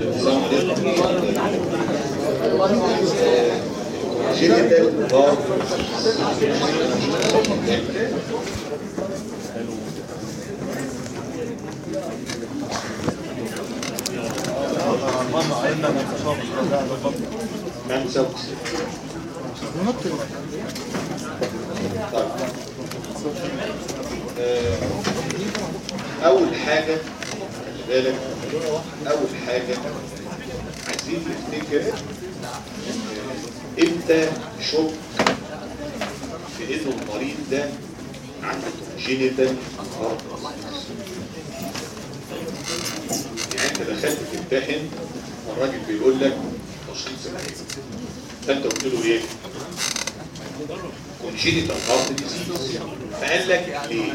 السلام عليكم جينيتال بار خمسة وتسعين طيب. آه، أول حاجة خلي بالك أول حاجة عايزين نفتكر آه، امتى شك في إنه المريض ده عنده جينيتال يعني أنت دخلت تمتحن والراجل بيقول لك تشخيص العين فأنت قلت له إيه؟ كونجينيتال هارت ديزيز فقال لك ليه؟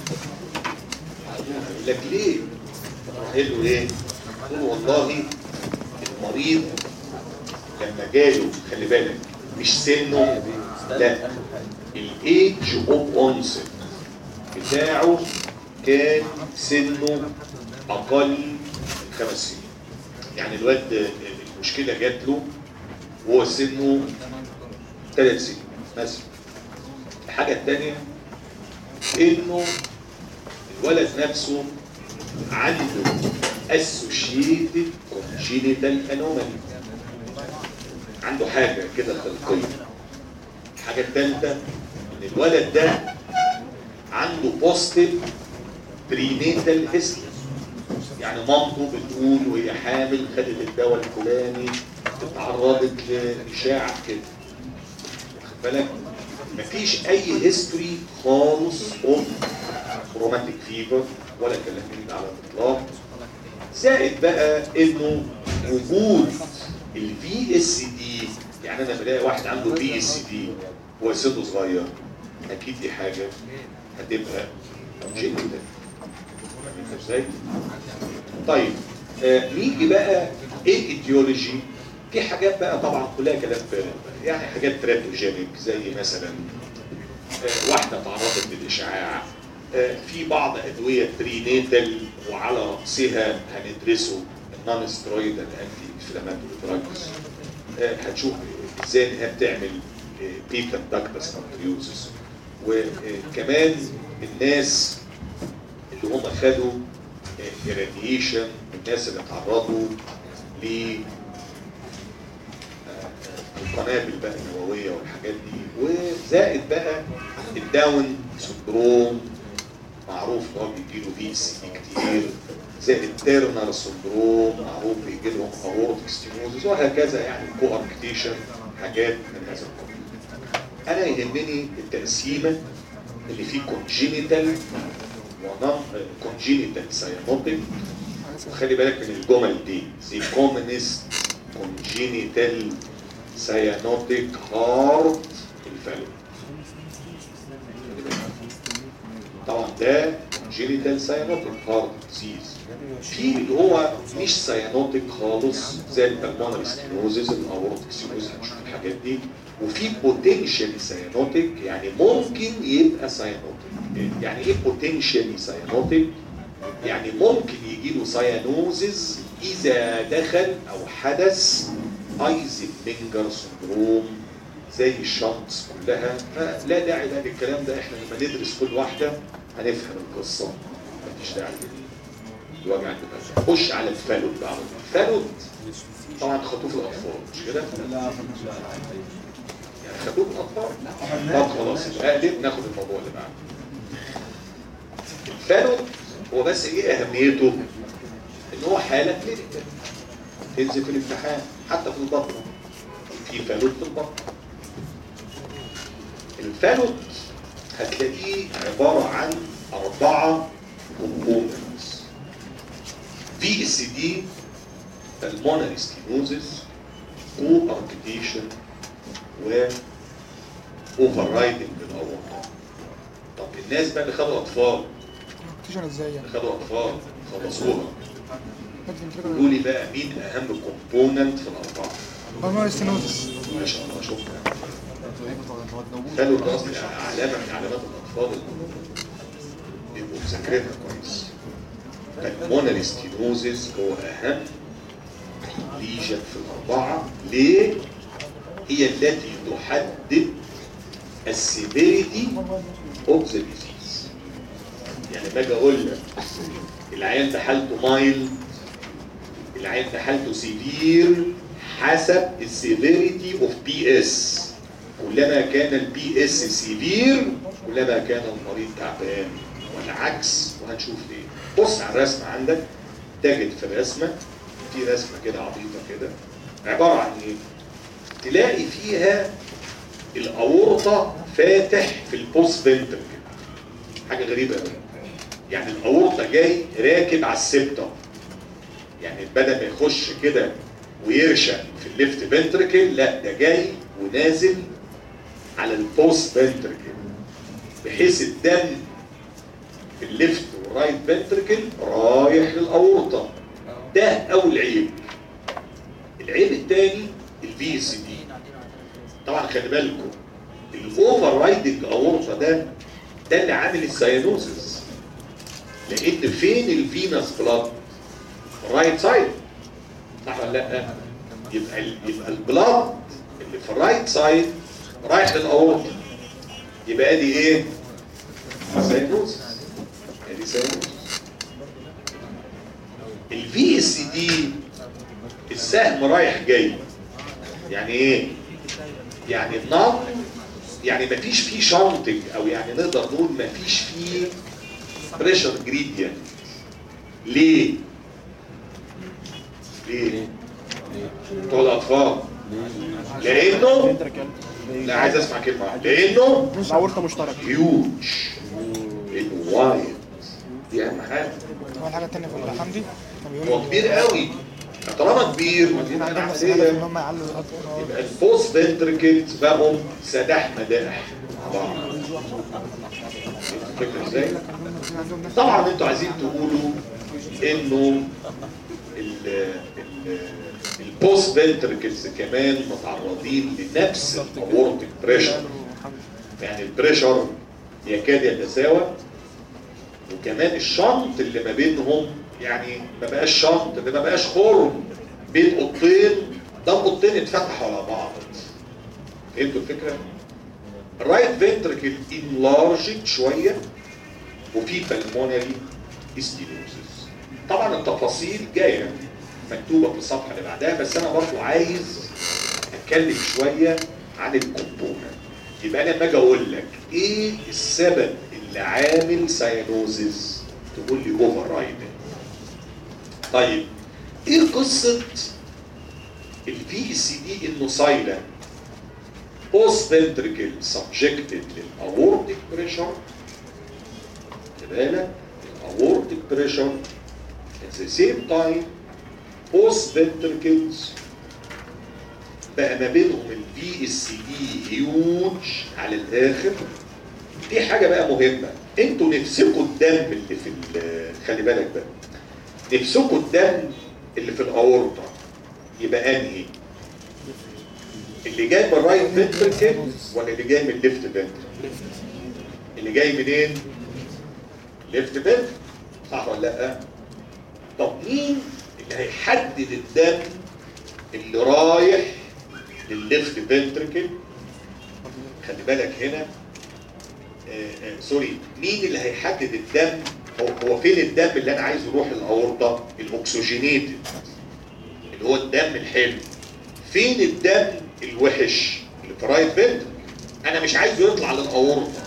قال لك ليه؟ قال له ايه؟ قال له والله المريض لما جاله خلي بالك مش سنه لا الايدج اوف اونست بتاعه كان سنه اقل من خمس سنين يعني الواد المشكله جات له وهو سنه ثلاث سنين مثلا الحاجة الثانية انه الولد نفسه عنده associated congenital anomaly عنده حاجة كده خلقية الحاجة الثالثة ان الولد ده عنده positive prenatal history يعني مامته بتقول وهي حامل خدت الدواء الفلاني اتعرضت لإشاعة كده واخد بالك مفيش اي هيستوري خالص اوف روماتيك فيفر ولا كلام من ده على الاطلاق زائد بقى انه وجود الفي اس دي يعني انا بلاقي واحد عنده في اس دي هو سنه صغير اكيد دي حاجه هتبقى جدا فاهم ازاي؟ طيب آه نيجي بقى ايه الايديولوجي في حاجات بقى طبعا كلها كلام فارغ يعني حاجات تراتوجينيك زي مثلا آه، واحده تعرضت للاشعاع آه، في بعض ادويه برينيتال وعلى راسها هندرسه النون سترويدال انتي انفلاماتوري دراجز هتشوف ازاي ان هي بتعمل بيتا داكتس نوتريوزس وكمان الناس اللي هم خدوا irradiation الناس اللي تعرضوا ل القنابل بقى النوويه والحاجات دي وزائد بقى الداون سندروم معروف ان هو بيجي له في سي دي كتير زائد تيرنر سندروم معروف بيجي لهم اورتيك ستينوزس وهكذا يعني كواركتيشن حاجات من هذا القبيل. انا يهمني التقسيمه اللي فيه كونجينيتال ونون كونجينيتال ساينوتيك وخلي بالك من الجمل دي زي كومنست كونجينيتال سيانوتيك هارت الفالو طبعا ده جينيتال سيانوتيك هارت ديزيز في اللي هو مش سيانوتيك خالص زي البلمونري ستينوزيس الاورتيك ستينوزيس هنشوف الحاجات دي وفي بوتنشالي سيانوتيك يعني ممكن يبقى سيانوتيك يعني ايه بوتنشالي سيانوتيك يعني ممكن يجي له سيانوزيس اذا دخل او حدث ايزنبنجر سندروم زي الشنطس كلها فلا داعي بقى للكلام ده احنا لما ندرس كل واحده هنفهم القصه مفيش داعي الوجع الدماغ خش على الفالود بقى الفالود طبعا خطوه في الاطفال مش كده؟ يعني خطوه في الاطفال طب خلاص اقلب ناخد الموضوع اللي بعده الفالود هو بس ايه اهميته؟ ان هو حاله كلينيكال تنزل في الامتحان حتى في البطن في فالوت في البطن الفالوت هتلاقيه عبارة عن أربعة كومبوننتس في اس دي المونري ستينوزس كو اركتيشن و اوفر رايدنج بالاورطه طب الناس بقى اللي خدوا اطفال تيجي ازاي يعني اللي خدوا اطفال خلصوها مد قولوا لي بقى مين اهم كومبوننت في الاربعه هرمون ستينوزس ما شاء الله شكرا خلوا ده اصلا علامه من علامات الاطفال اللي بيبقوا مذاكرينها كويس المونري ستينوزيس هو اهم ليجن في الاربعه ليه؟ هي التي تحدد السيفيريتي اوف ذا ديزيز يعني باجي اقول لك العيان ده حالته مايل العيان ده حالته سيفير حسب السيفيريتي اوف بي اس كلما كان البي اس سيفير كلما كان المريض تعبان والعكس وهنشوف ليه بص على الرسمه عندك تجد في الرسمه في رسمه كده عبيطه كده عباره عن ايه؟ تلاقي فيها الاورطه فاتح في البوست فنتركل حاجه غريبه قوي يعني الاورطه جاي راكب على السبتم يعني بدل ما يخش كده ويرشق في الليفت فنتركل لا ده جاي ونازل على البوست فنتركل بحيث الدم في الليفت والرايت فنتركل رايح للاورطه ده اول عيب العيب الثاني الفي اس دي طبعا خلي بالكم الاوفر رايدنج اورطه ده ده اللي عامل السيانوزس لان فين الفينس بلاد رايت سايد صح ولا لا يبقى ال- يبقى البلاد اللي في الرايت سايد رايح للاورطه يبقى دي ايه سيانوزس ادي سيانوزس الفي اس دي السهم رايح جاي يعني ايه يعني النار يعني مفيش فيه شانتنج او يعني نقدر نقول مفيش فيه بريشر جريدينت ليه ليه بتوع الاطفال لانه لا عايز اسمع كلمه واحده لانه اورطه مشتركه هيوج لانه وايد دي اهم حاجه هو الحاجه الثانيه في الحمدي دي كان بيقول هو كبير قوي طالما كبير عايزين يبقى عندهم بس هدف ان العمليه هم يعلوا الأطفال. يبقى البوست فنتركلز بقوا سداح مداح مع بعض فكرة ازاي؟ عايزين عندهم نفس طبعا انتوا عايزين تقولوا انه ال- ال- البوست فنتركلز كمان متعرضين لنفس الاورتيك بريشر يعني البريشر يكاد يتساوى وكمان الشنط اللي ما بينهم يعني ما بقاش شنط ده ما بقاش خرم بين اوضتين ده اوضتين اتفتحوا على بعض فهمتوا الفكره؟ الرايت فنتركل انلارجد شويه وفي بالمونري ستينوزس طبعا التفاصيل جايه مكتوبه في الصفحه اللي بعدها بس انا برضو عايز اتكلم شويه عن الكومبوننت يبقى انا لما اجي اقول لك ايه السبب اللي عامل ساينوزز تقول لي اوفر رايدنج طيب ايه قصه الفي سي دي انه سايلنت بوست فنتريكل سبجكتد للاورتيك بريشر خلي بالك الاورتيك بريشر at the same time post ventricles بقى ما بينهم الفي اس دي هيوج على الاخر دي حاجه بقى مهمه انتوا نفسكوا الدم اللي في ال- خلي بالك بقى نفسكوا الدم اللي في الاورطه يبقى انهي اللي جاي من الرايت فنتركل ولا اللي جاي من الليفت فنتركل اللي جاي منين ليفت فنتركل صح ولا لا طب مين اللي هيحدد الدم اللي رايح للليفت فنتركل خلي بالك هنا آه آه سوري مين اللي هيحدد الدم هو, هو فين الدم اللي انا عايز يروح الاورطه الاكسجينيتد اللي هو الدم الحلو فين الدم الوحش اللي في رايت فنتركل انا مش عايزه يطلع للاورطه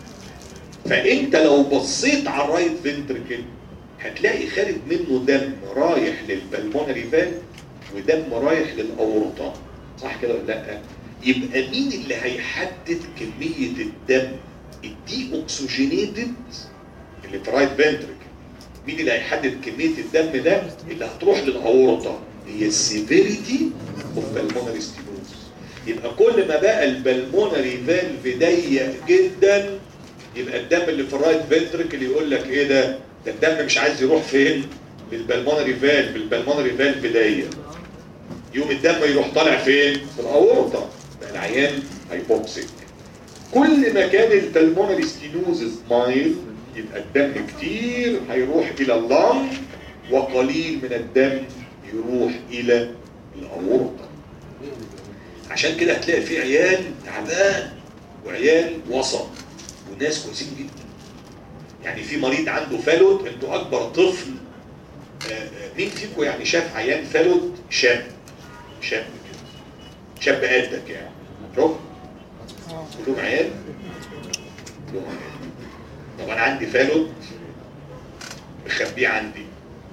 فانت لو بصيت على الرايت فنتركل هتلاقي خارج منه دم رايح للبلمونري فالف ودم رايح للاورطه صح كده ولا لا يبقى مين اللي هيحدد كميه الدم الدي اوكسجينيتد اللي في رايت فنتركل مين اللي هيحدد كميه الدم ده اللي هتروح للاورطه هي السيفيريتي اوف بالمونري ستينوز يبقى كل ما بقى البلمونري فالف ضيق جدا يبقى الدم اللي في الرايت فنتركل يقول لك ايه ده ده الدم مش عايز يروح فين للبلمونري فالف البلمونري فالف ضيق يوم الدم يروح طالع فين في الاورطه بقى العيان هيبوكسيك كل ما كان البلمونري ستينوزز مايل يبقى الدم كتير هيروح الى اللنج وقليل من الدم يروح الى الاورطه عشان كده هتلاقي في عيال تعبان وعيال وسط وناس كويسين جدا يعني في مريض عنده فالوت انتوا اكبر طفل آه، آه، مين فيكم يعني شاف عيان فالوت شاب شاب كده شاب قدك يعني شوف اه كلهم عيال كلهم عيال طب انا عندي فالوت مخبيه عندي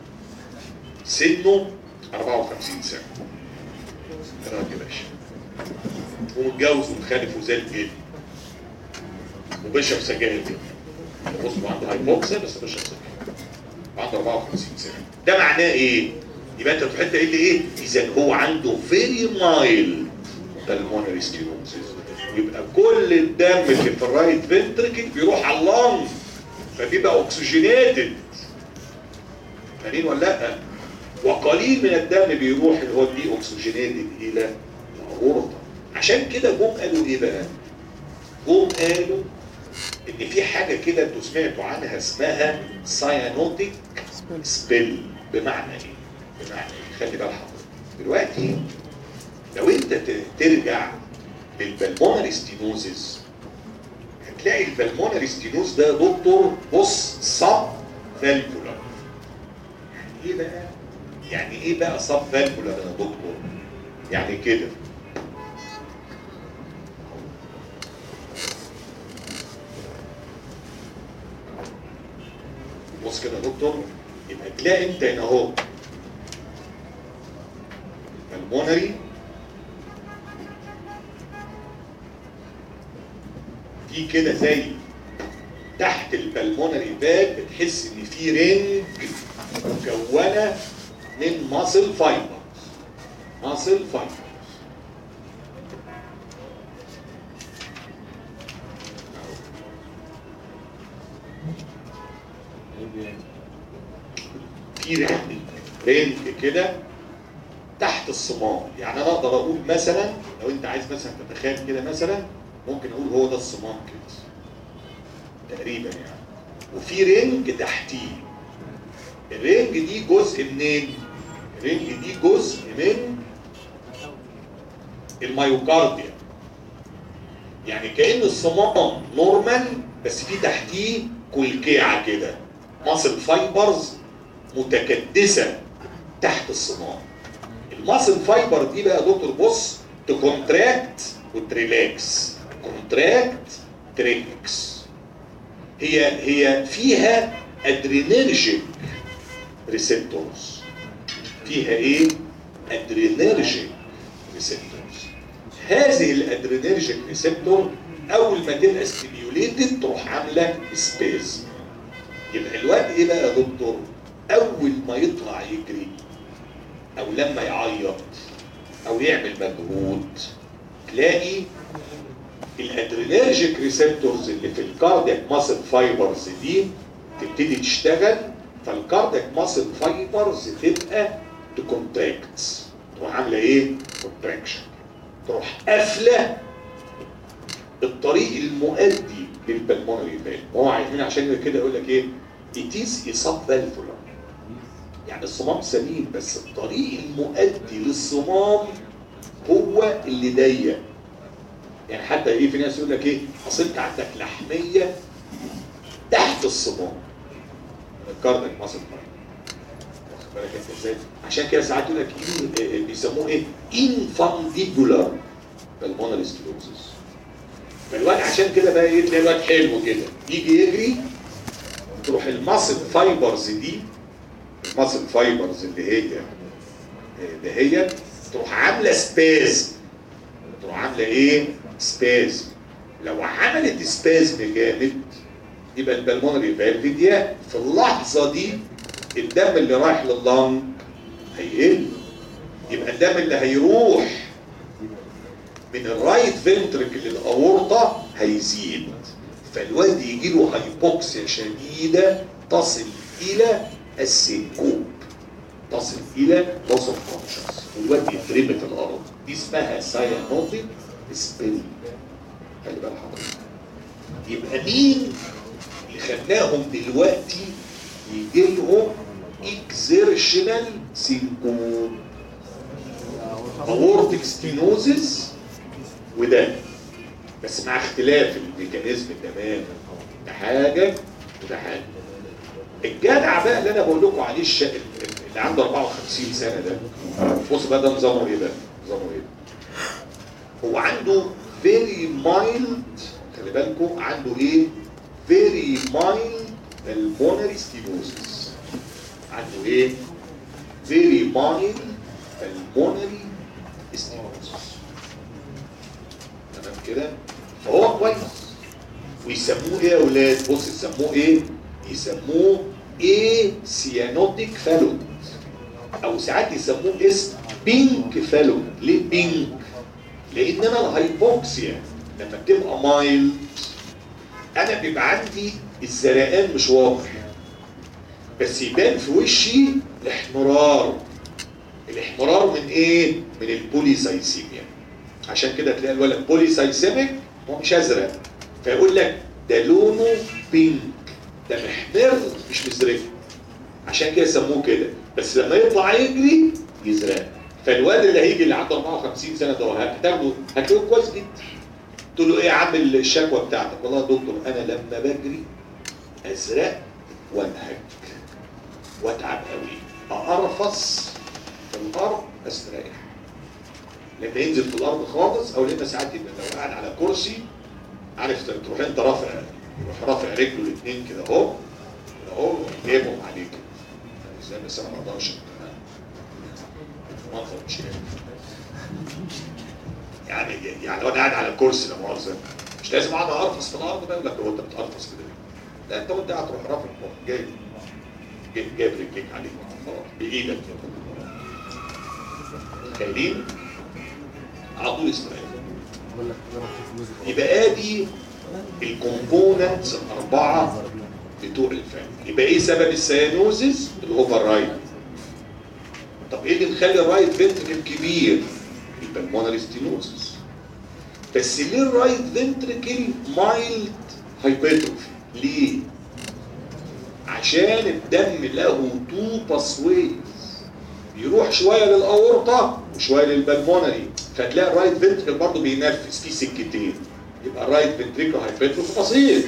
سنه 54 سنه ايه رايك يا باشا ومتجوز ومخالف وزي الجن وبيشرب سجاير جدا بص هو عنده هايبوكسيا بس بيشرب سجاير عنده 54 سنه ده معناه ايه؟ يبقى انت تحط ايه اللي ايه؟ اذا هو عنده فيري مايلد pulmonary stenosis يبقى كل الدم اللي في الرايت فنتركل بيروح على اللنج فبيبقى اوكسجينيتد فاهمين ولا لا؟ وقليل من الدم بيروح اللي هو دي اوكسجينيتد الى الاورطه عشان كده جم قالوا ايه بقى؟ جم قالوا ان في حاجه كده انتوا سمعتوا عنها اسمها سايانوتيك سبيل بمعنى ايه؟ بمعنى ايه؟ خلي بال حضرتك دلوقتي لو انت ت- ترجع للبلمونري ستينوزز هتلاقي البلمونري ستينوز ده يا دكتور بص سب فالفولار يعني ايه بقى؟ يعني ايه بقى سب فالفولار يا دكتور؟ يعني كده بص كده يا دكتور يبقى تلاقي انت هنا اهو المونري في كده زي تحت البلمونري باب بتحس ان في رينج مكونه من ماسل فايبر ماسل فايبر في رينج رينج كده تحت الصمام يعني انا اقدر اقول مثلا لو انت عايز مثلا تتخيل كده مثلا ممكن اقول هو ده الصمام كده تقريبا يعني وفي رينج تحتيه الرينج دي جزء منين الرينج دي جزء من الميوكارديا يعني كأن الصمام نورمال بس في تحتيه كلكيعة كده ماسل فايبرز متكدسة تحت الصمام الماسل فايبر دي بقى يا دكتور بص تكونتراكت وتريلاكس كونتراكت تريلاكس هي هي فيها ادرينرجيك ريسبتورز فيها ايه ادرينرجيك ريسبتورز هذه الادرينرجيك ريسبتور اول ما تبقى ستيميوليتد تروح عامله سبيس يبقى الواد ايه بقى يا دكتور اول ما يطلع يجري او لما يعيط او يعمل مجهود تلاقي الادرينرجيك ريسبتورز اللي في الكاردياك ماسل فايبرز دي تبتدي تشتغل فالكاردياك ماسل فايبرز تبقى تكونتراكت تروح عامله ايه؟ كونتراكشن تروح قافله الطريق المؤدي للبلمونري فالف هو عايزين عشان كده يقول لك ايه؟ it is a subvalvular يعني الصمام سليم بس الطريق المؤدي للصمام هو اللي ضيق يعني حتى ايه في ناس يقول لك ايه اصل انت عندك لحميه تحت الصمام الكاردياك ماسل واخد بالك انت ازاي عشان كده ساعات يقول لك إيه إيه بيسموه ايه انفانديبولار بالمونري سكلوزس فالواد عشان كده بقى ايه تلاقي الواد حلو كده يجي يجري تروح الماسل فايبرز دي الماسل فايبرز اللي هي اللي هي تروح عامله سبازم تروح عامله ايه؟ سبازم لو عملت سبازم جامد يبقى البلمونري فالف دي في اللحظه دي الدم اللي رايح لللنج هيقل يبقى الدم اللي هيروح من الرايت فنتركل للاورطه هيزيد فالواد يجي له هايبوكسيا شديده تصل الى السينكوب تصل الى loss of conscious والواد يترمي في الارض دي اسمها سايانوتيك سبيل خلي بال حضرتك يبقى مين اللي خلاهم دلوقتي يجي لهم اكزيرشنال سينكوب اورتيك ستينوزس وده بس مع اختلاف الميكانيزم تماما ده حاجه وده حاجه الجدع بقى اللي انا بقول لكم عليه الش... اللي عنده 54 سنه ده بص بقى ده نظامه ايه بقى؟ نظامه ايه؟ هو عنده very mild خلي بالكم عنده ايه؟ very mild pulmonary stenosis عنده ايه؟ very mild pulmonary stenosis تمام كده؟ فهو كويس ويسموه ايه يا اولاد؟ بص يسموه ايه؟ يسموه ايه سيانوتيك فالود او ساعات يسموه اسم بينك فالود ليه بينك؟ لان انا الهايبوكسيا لما بتبقى مايلد انا بيبقى عندي الزرقان مش واضح بس يبان في وشي الاحمرار الاحمرار من ايه؟ من البوليسايسيميا عشان كده تلاقي الولد بوليسايسيميك هو مش ازرق فيقول لك ده لونه بينك ده محمر مش مزرق عشان كده سموه كده بس لما يطلع يجري يزرق فالواد اللي هيجي اللي عنده 54 سنه ده هتاخده هتلاقيه كويس جدا تقول له ايه يا عم الشكوى بتاعتك والله يا دكتور انا لما بجري ازرق وانهج واتعب قوي اقرفص في الارض استريح لما ينزل في الارض خالص او لما ساعات يبقى لو قاعد على كرسي عارف تروح انت رافع يروح رافع رجله الاثنين كده اهو كده اهو جايبهم عليك ازاي بس انا ما اقدرش منظر مش حلو يعني يعني لو انا قاعد على الكرسي لا مؤاخذه مش لازم اقعد ارفص في الارض بقى يقول لك هو انت بتقرفص كده ليه؟ لا انت وانت قاعد تروح رافع جايب جايب جايب رجليك عليك خلاص بايدك تخيلين على طول استريح يبقى ادي الكومبوننتس الاربعه بتوع الفم يبقى ايه سبب السيانوزيس الاوفر رايت طب ايه اللي مخلي الرايت فنتركل كبير البلمونري ستينوزيس بس ليه الرايت فنتركل مايلد هايبرتروفي ليه عشان الدم له تو باسويز يروح شويه للاورطه وشويه للبلمونري فتلاقي الرايت فنتركل برضه بينفذ في سكتين يبقى الرايت فنتريكل هايبرتروفي بسيط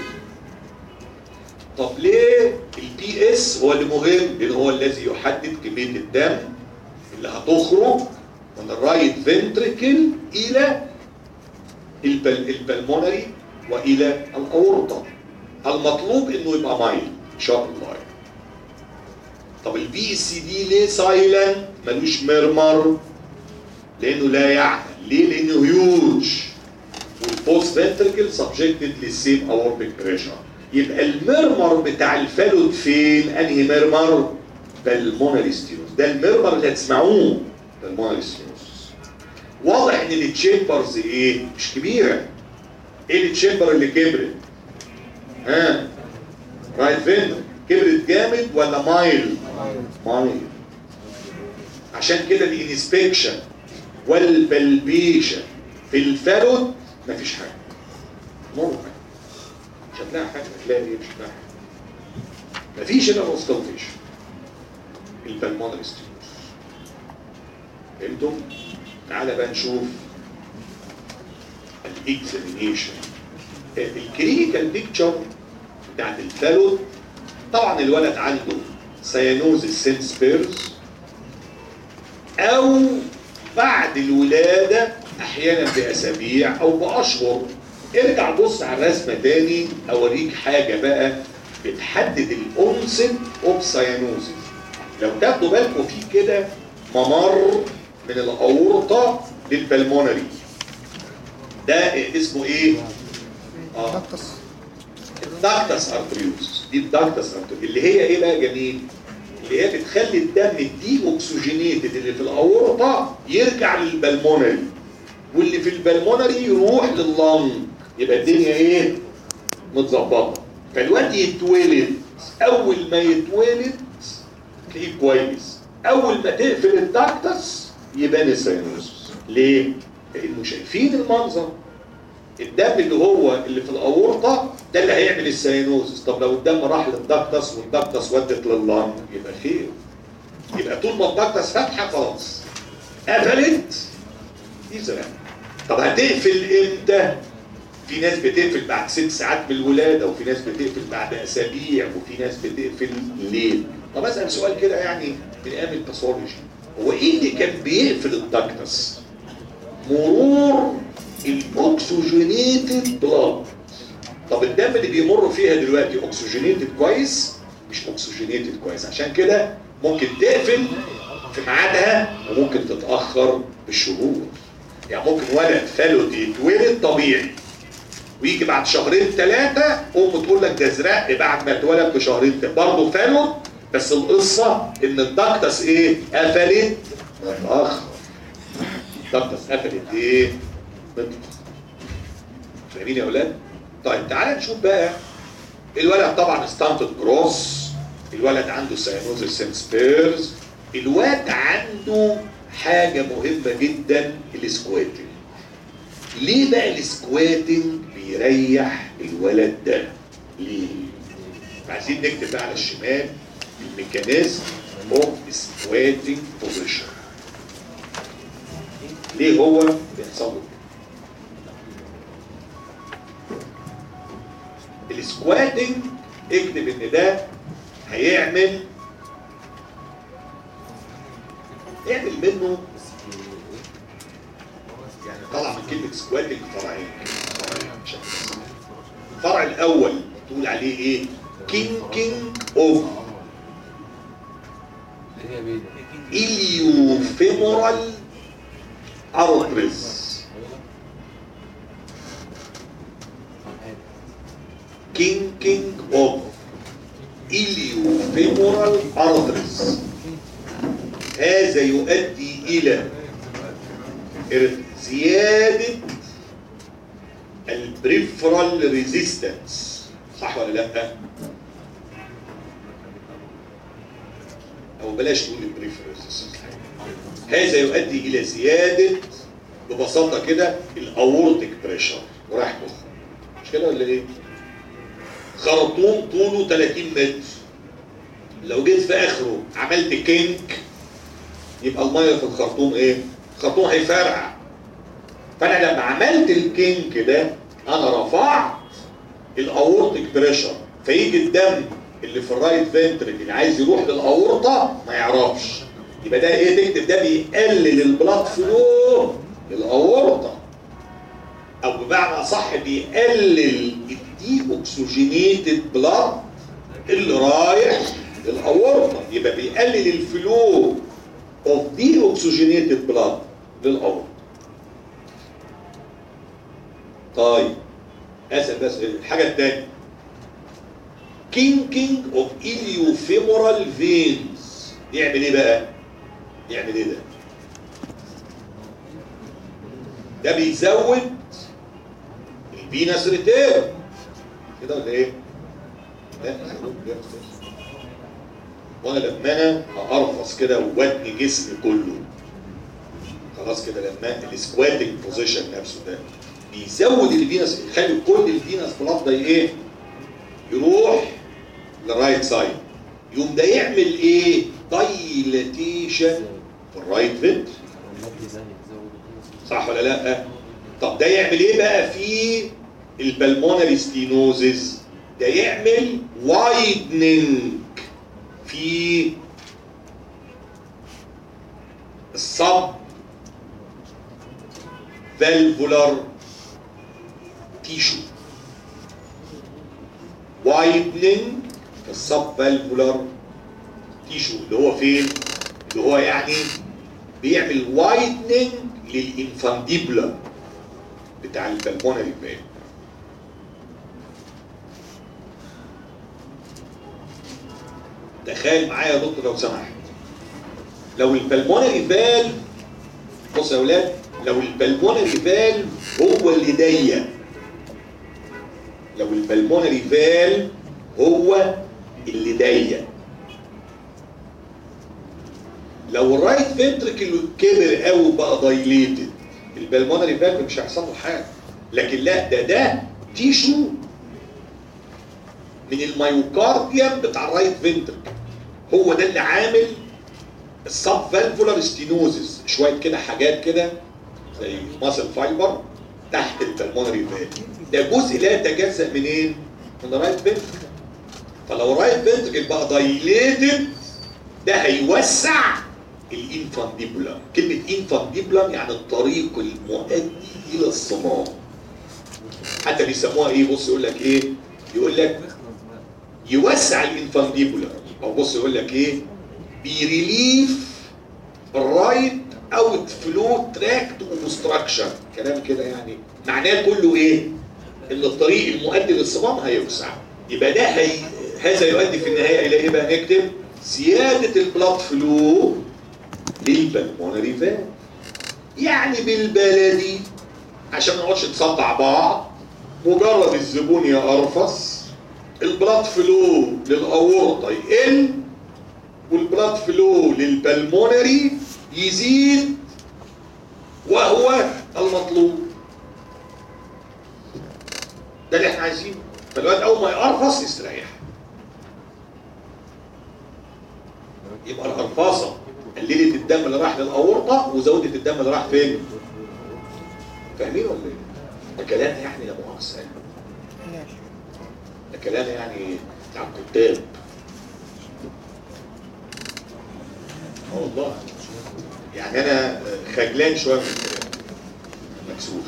طب ليه البي اس هو اللي مهم لان هو الذي يحدد كميه الدم اللي هتخرج من الرايت فنتريكل الى البل البلمونري والى الاورطه المطلوب انه يبقى مايل ان شاء الله طب البي سي دي ليه سايلنت ملوش مرمر لانه لا يعمل ليه لانه هيوج والبوست فنتركل سبجكتد للسيم اوربيك بريشر يبقى المرمر بتاع الفالود فين انهي مرمر بالمونري ستينوس ده المرمر اللي هتسمعوه بالمونري ستينوس واضح ان التشامبرز ايه مش كبيره ايه التشامبر اللي كبرت ها رايت فين كبرت جامد ولا مايل مايل عشان كده الانسبكشن والبلبيشن في الفالود مفيش حاجه نورمال مش هتلاقي حاجه هتلاقي ايه مش هتلاقي حاجه مفيش الا اوستالفيشن البلمونري ستينوس فهمتم؟ تعالى بقى نشوف الاكزامينيشن الكلينيكال بيكتشر بتاعت الفالود طبعا الولد عنده سيانوزيس سينس بيرز او بعد الولاده احيانا باسابيع او باشهر ارجع بص على الرسمه تاني اوريك حاجه بقى بتحدد الانست اوف سيانوزيس لو تاخدوا بالكم في كده ممر من الاورطه للبلمونري ده اسمه ايه؟ اه دكتس الداكتس ارتريوس دي الداكتس ارتريوس اللي هي ايه بقى جميل؟ اللي هي بتخلي الدم الدي اوكسجينيتد اللي في الاورطه يرجع للبلمونري واللي في البلمونري يروح لللنج يبقى الدنيا ايه؟ متظبطه فالواد يتولد اول ما يتولد تلاقيه كويس اول ما تقفل الداكتس يبان السينوس ليه؟ لانه شايفين المنظر الدم اللي هو اللي في الاورطه ده اللي هيعمل السينوزس طب لو الدم راح للدكتس والدكتس ودت لللنج يبقى خير يبقى طول ما الدكتس فاتحه خلاص قفلت يزرع طب هتقفل امتى في ناس بتقفل بعد ست ساعات من الولاده وفي ناس بتقفل بعد اسابيع وفي ناس بتقفل الليل طب اسال سؤال كده يعني من ايام الباثولوجي هو ايه اللي كان بيقفل الدكتس مرور الاكسجينيتد بلاد طب الدم اللي بيمر فيها دلوقتي اكسجينيتد كويس مش اكسجينيتد كويس عشان كده ممكن تقفل في ميعادها وممكن تتاخر بالشهور يعني ممكن ولد فالود يتولد طبيعي ويجي بعد شهرين ثلاثه ام تقول لك ده زرق بعد ما اتولد بشهرين برضه فالود بس القصه ان الدكتس ايه قفلت متاخر الدكتس قفلت ايه متاخر فاهمين يا اولاد طيب تعالى نشوف بقى الولد طبعا ستانتد جروس الولد عنده سيانوزيس سنسبيرز الواد عنده حاجة مهمة جدا السكواتنج ليه بقى السكواتنج بيريح الولد ده ليه عايزين نكتب بقى على الشمال الميكانيزم اوف سكواتنج بوزيشن ليه هو بيحصل له كده؟ السكواتنج اكتب ان ده هيعمل يعمل منه يعني طلع من كلمة سكواتنج فرعين فرعين عشان بس. الفرع الأول تقول عليه إيه؟ كينكينج أوف إليوفيمورال أرتريز كينكينج أوف إليوفيمورال أرتريز هذا يؤدي إلى زيادة البريفرال ريزيستنس صح ولا لا؟ أو بلاش نقول البريفرال ريزيستنس هذا يؤدي إلى زيادة ببساطة كده الأورتيك بريشر وراح مخ مش كده ولا إيه؟ خرطوم طوله 30 متر لو جيت في آخره عملت كينك يبقى الميه في الخرطوم ايه؟ الخرطوم هيفرقع فانا لما عملت الكينك ده انا رفعت الاورتيك بريشر فيجي الدم اللي في الرايت فنترك اللي عايز يروح للاورطه ما يعرفش يبقى ده ايه تكتب ده بيقلل البلاد فلو للاورطه او بمعنى اصح بيقلل الدي اوكسجينيتد بلاد اللي رايح للاورطه يبقى بيقلل الفلو of deoxygenated blood للأورط طيب اسال بس الحاجه الثانيه kinking of iliofemoral veins يعمل ايه بقى يعمل ايه ده ده بيزود الفينس ريتيرن كده ولا ايه لا وانا لما انا ارفص كده وودني جسمي كله خلاص كده لما السكواتنج بوزيشن نفسه ده بيزود الفينس يخلي كل الفينس بلاد ده ايه يروح للرايت سايد يقوم ده يعمل ايه دايلاتيشن في الرايت فنت صح ولا لا طب ده يعمل ايه بقى في البلمونري ستينوزز ده يعمل وايدنينج في الصب فالفولار تيشو وايدنينج في الصب فالفولار تيشو اللي هو فين اللي هو يعني بيعمل وايدنينج للانفانديبولا بتاع البلمونري فالف تخيل معايا يا دكتور لو سمحت لو البلمونري فالف بص يا اولاد لو البلمونري فالف هو اللي ضيق لو البلمونري فالف هو اللي ضيق لو الرايت فنتركل كبر قوي بقى دايليتد البلمونري فالف مش هيحصل له حاجه لكن لا ده ده تيشو من الميوكارديوم بتاع الرايت فنتركل هو ده اللي عامل السب فالفولار ستينوزز شويه كده حاجات كده زي ماسل فايبر تحت البلمونري فين ده جزء لا يتجزأ منين؟ من الرايت فنتركل فلو الرايت فنتركل بقى دايليتد ده هيوسع الانفانديبولم كلمة انفانديبولم يعني الطريق المؤدي إلى الصمام حتى بيسموها ايه بص يقول لك ايه يقول لك يوسع الانفانديبولم او بص يقول لك ايه بيريليف الرايت اوت فلو تراكت اوبستراكشن كلام كده يعني معناه كله ايه ان الطريق المؤدي للصمام هيوسع يبقى ده هي هذا يؤدي في النهايه الى ايه بقى نكتب زياده البلاد فلو للبلمونري فان يعني بالبلدي عشان ما نقعدش نصدع بعض مجرد الزبون يقرفص البلاد فلو للاورطه يقل والبلاد فلو للبلمونري يزيد وهو المطلوب ده اللي احنا عايزينه فالواد اول ما يقرفص يستريح يبقى القرفصه قللت الدم اللي راح للاورطه وزودت الدم اللي راح فين؟ فاهمين ولا ايه؟ ده كلام يعني لا مؤاخذه يعني. ماشي ده كلام يعني بتاع الكتاب اه والله يعني انا خجلان شويه من الكلام مكسوف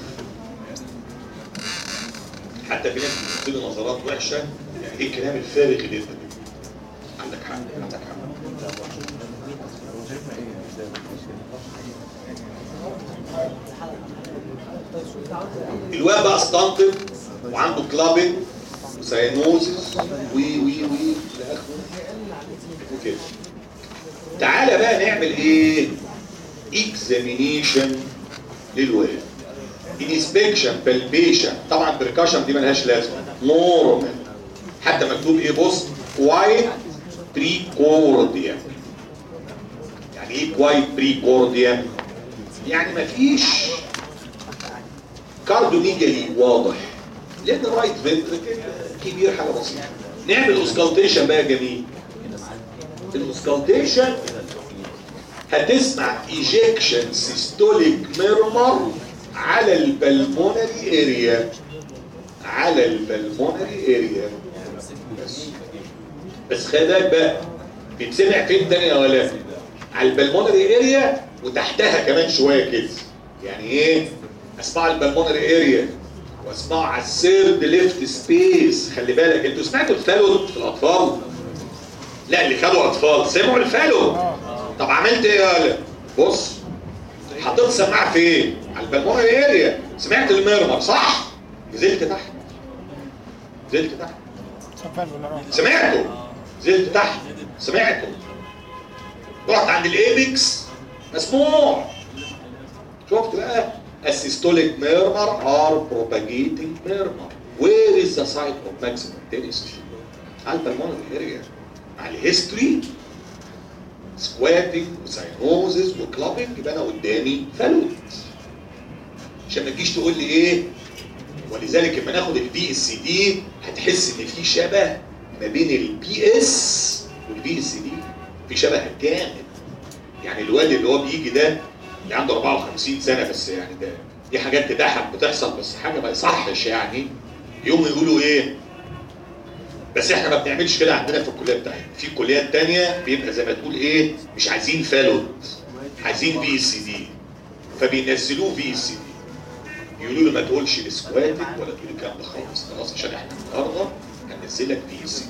حتى في ناس بتبص لي نظرات وحشه يعني ايه الكلام الفارغ اللي انت بتقوله عندك حق عندك حق الواد بقى استنطف وعنده كلابنج وساينوزس وي وي وي الى اخره وكده تعالى بقى نعمل ايه اكزامينيشن للواد انسبكشن بالبيشن طبعا بريكاشن دي ملهاش لازمه نورمال حتى مكتوب ايه بص كوايت بريكورديا يعني ايه كوايت بريكورديا يعني مفيش كاردوميجالي واضح لان الرايت فنتركل كبير حاجه بسيطه نعمل اوسكالتيشن بقى جميل الاوسكالتيشن هتسمع ايجيكشن سيستوليك ميرمر على البلمونري اريا على البلمونري اريا بس بس خلي بالك بقى بيتسمع فين تاني يا ولا على البلمونري اريا وتحتها كمان شويه كده يعني ايه اسمع البلمونري اريا واسمعوا على السيرد ليفت سبيس خلي بالك انتوا سمعتوا الفالو في الاطفال لا اللي خدوا اطفال سمعوا الفالو طب عملت ايه يا ولا بص حطيت سماعه فين على البلمونري اريا سمعت الميرمر صح نزلت تحت نزلت تحت شغال ولا راح سمعته نزلت تحت سمعته رحت عند الايبكس مسموع شفت بقى السيستوليك ميرمر ار propagating murmur where is the site of maximum density على البلمونري اريا على الهيستوري سكواتنج وساينوزز وكلابنج يبقى انا قدامي فلوت عشان ما تجيش تقول لي ايه ولذلك لما ناخد البي اس دي هتحس ان في شبه ما بين البي اس والبي اس دي في شبه جامد يعني الواد اللي هو بيجي ده اللي عنده 54 سنه بس يعني ده دي حاجات تضحك بتحصل بس حاجه ما يصحش يعني يقوموا يقولوا ايه بس احنا ما بنعملش كده عندنا في الكليه بتاعتنا في كليات تانية بيبقى زي ما تقول ايه مش عايزين فالوت عايزين بي اس دي فبينزلوه بي اس دي يقولوا له ما تقولش السكواتنج ولا تقول الكلام ده خالص خلاص عشان احنا النهارده هننزلك بي اس دي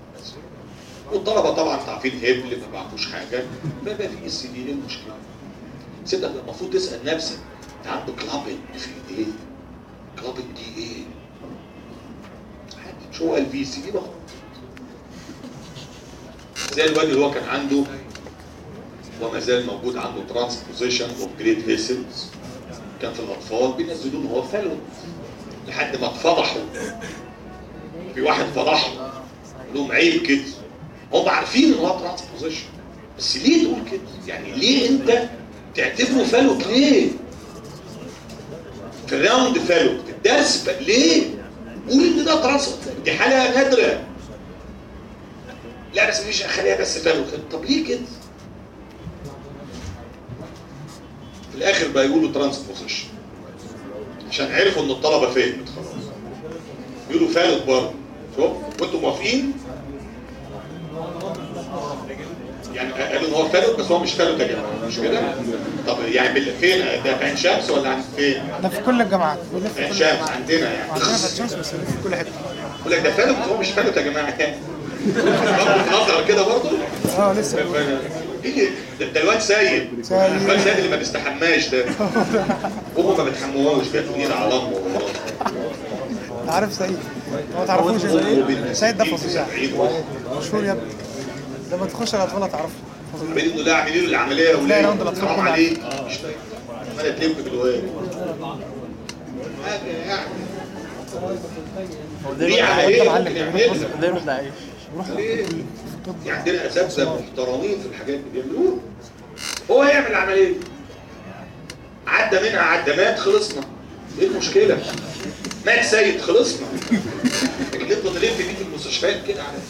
والطلبه طبعا انتوا عارفين هبل ما بيعرفوش حاجه ما بقى في اس دي ايه المشكله؟ سيبك المفروض تسال نفسك انت عنده كلابنج في ايديه كلابنج دي ايه؟ عادي، شو الفي سي دي بقى زي الواد اللي هو كان عنده وما زال موجود عنده ترانسبوزيشن اوف جريد فيسلز كان في الاطفال بينزلوه ان هو فالو لحد ما اتفضحوا في واحد فضحهم قال لهم عيب كده هم عارفين ان هو ترانسبوزيشن بس ليه تقول كده؟ يعني ليه انت تعتبره فالوت ليه؟ في الراوند فالوت في الدرس ف- ليه؟ قول ان ده ترانس دي حاله نادره لا بس مش خليها بس فالوت طب ليه كده؟ في الاخر بقى يقولوا ترانسبوزيشن عشان عرفوا ان الطلبه فهمت خلاص يقولوا فالت برضه شوف وانتم موافقين يعني قالوا ان هو فالت بس هو مش فالت يا جماعه مش كده؟ طب يعني بال- فين ده في عين شمس ولا عند فين؟ ده في كل الجامعات بيلف في عين كل شمس الجامعات عندنا يعني عندنا في الشمس بس بيلف في كل حته يقول لك ده فالت بس هو مش فالت يا جماعه يعني نظر كده برضه اه لسه إيه ده ده الواد سيد سيد. الواد سيد اللي ما بيستحماش ده امه ما بتحموهوش بياكل ايد على امه وخلاص. انت عارف سيد هو ما تعرفوش سيد سيد ده فظيع مشهور يا ابني لما تخش الاطفال هتعرفه فظيع عمالين انه ده عاملين له العمليه يا لا، ولاد راوند الأطفال حرام كلها. عليك مش فاهم عماله تلف بالواد حاجه يعني دي عمليه معلم، ممكن بيروح يعملها مصر. ده يروح لعيش ليه؟ يعني عندنا اساتذه محترمين في الحاجات اللي بيعملوها هو يعمل العمليه دي. عدى منها عدى مات خلصنا ايه المشكله؟ مات سيد خلصنا لكن نفضل نلف دي في المستشفيات كده على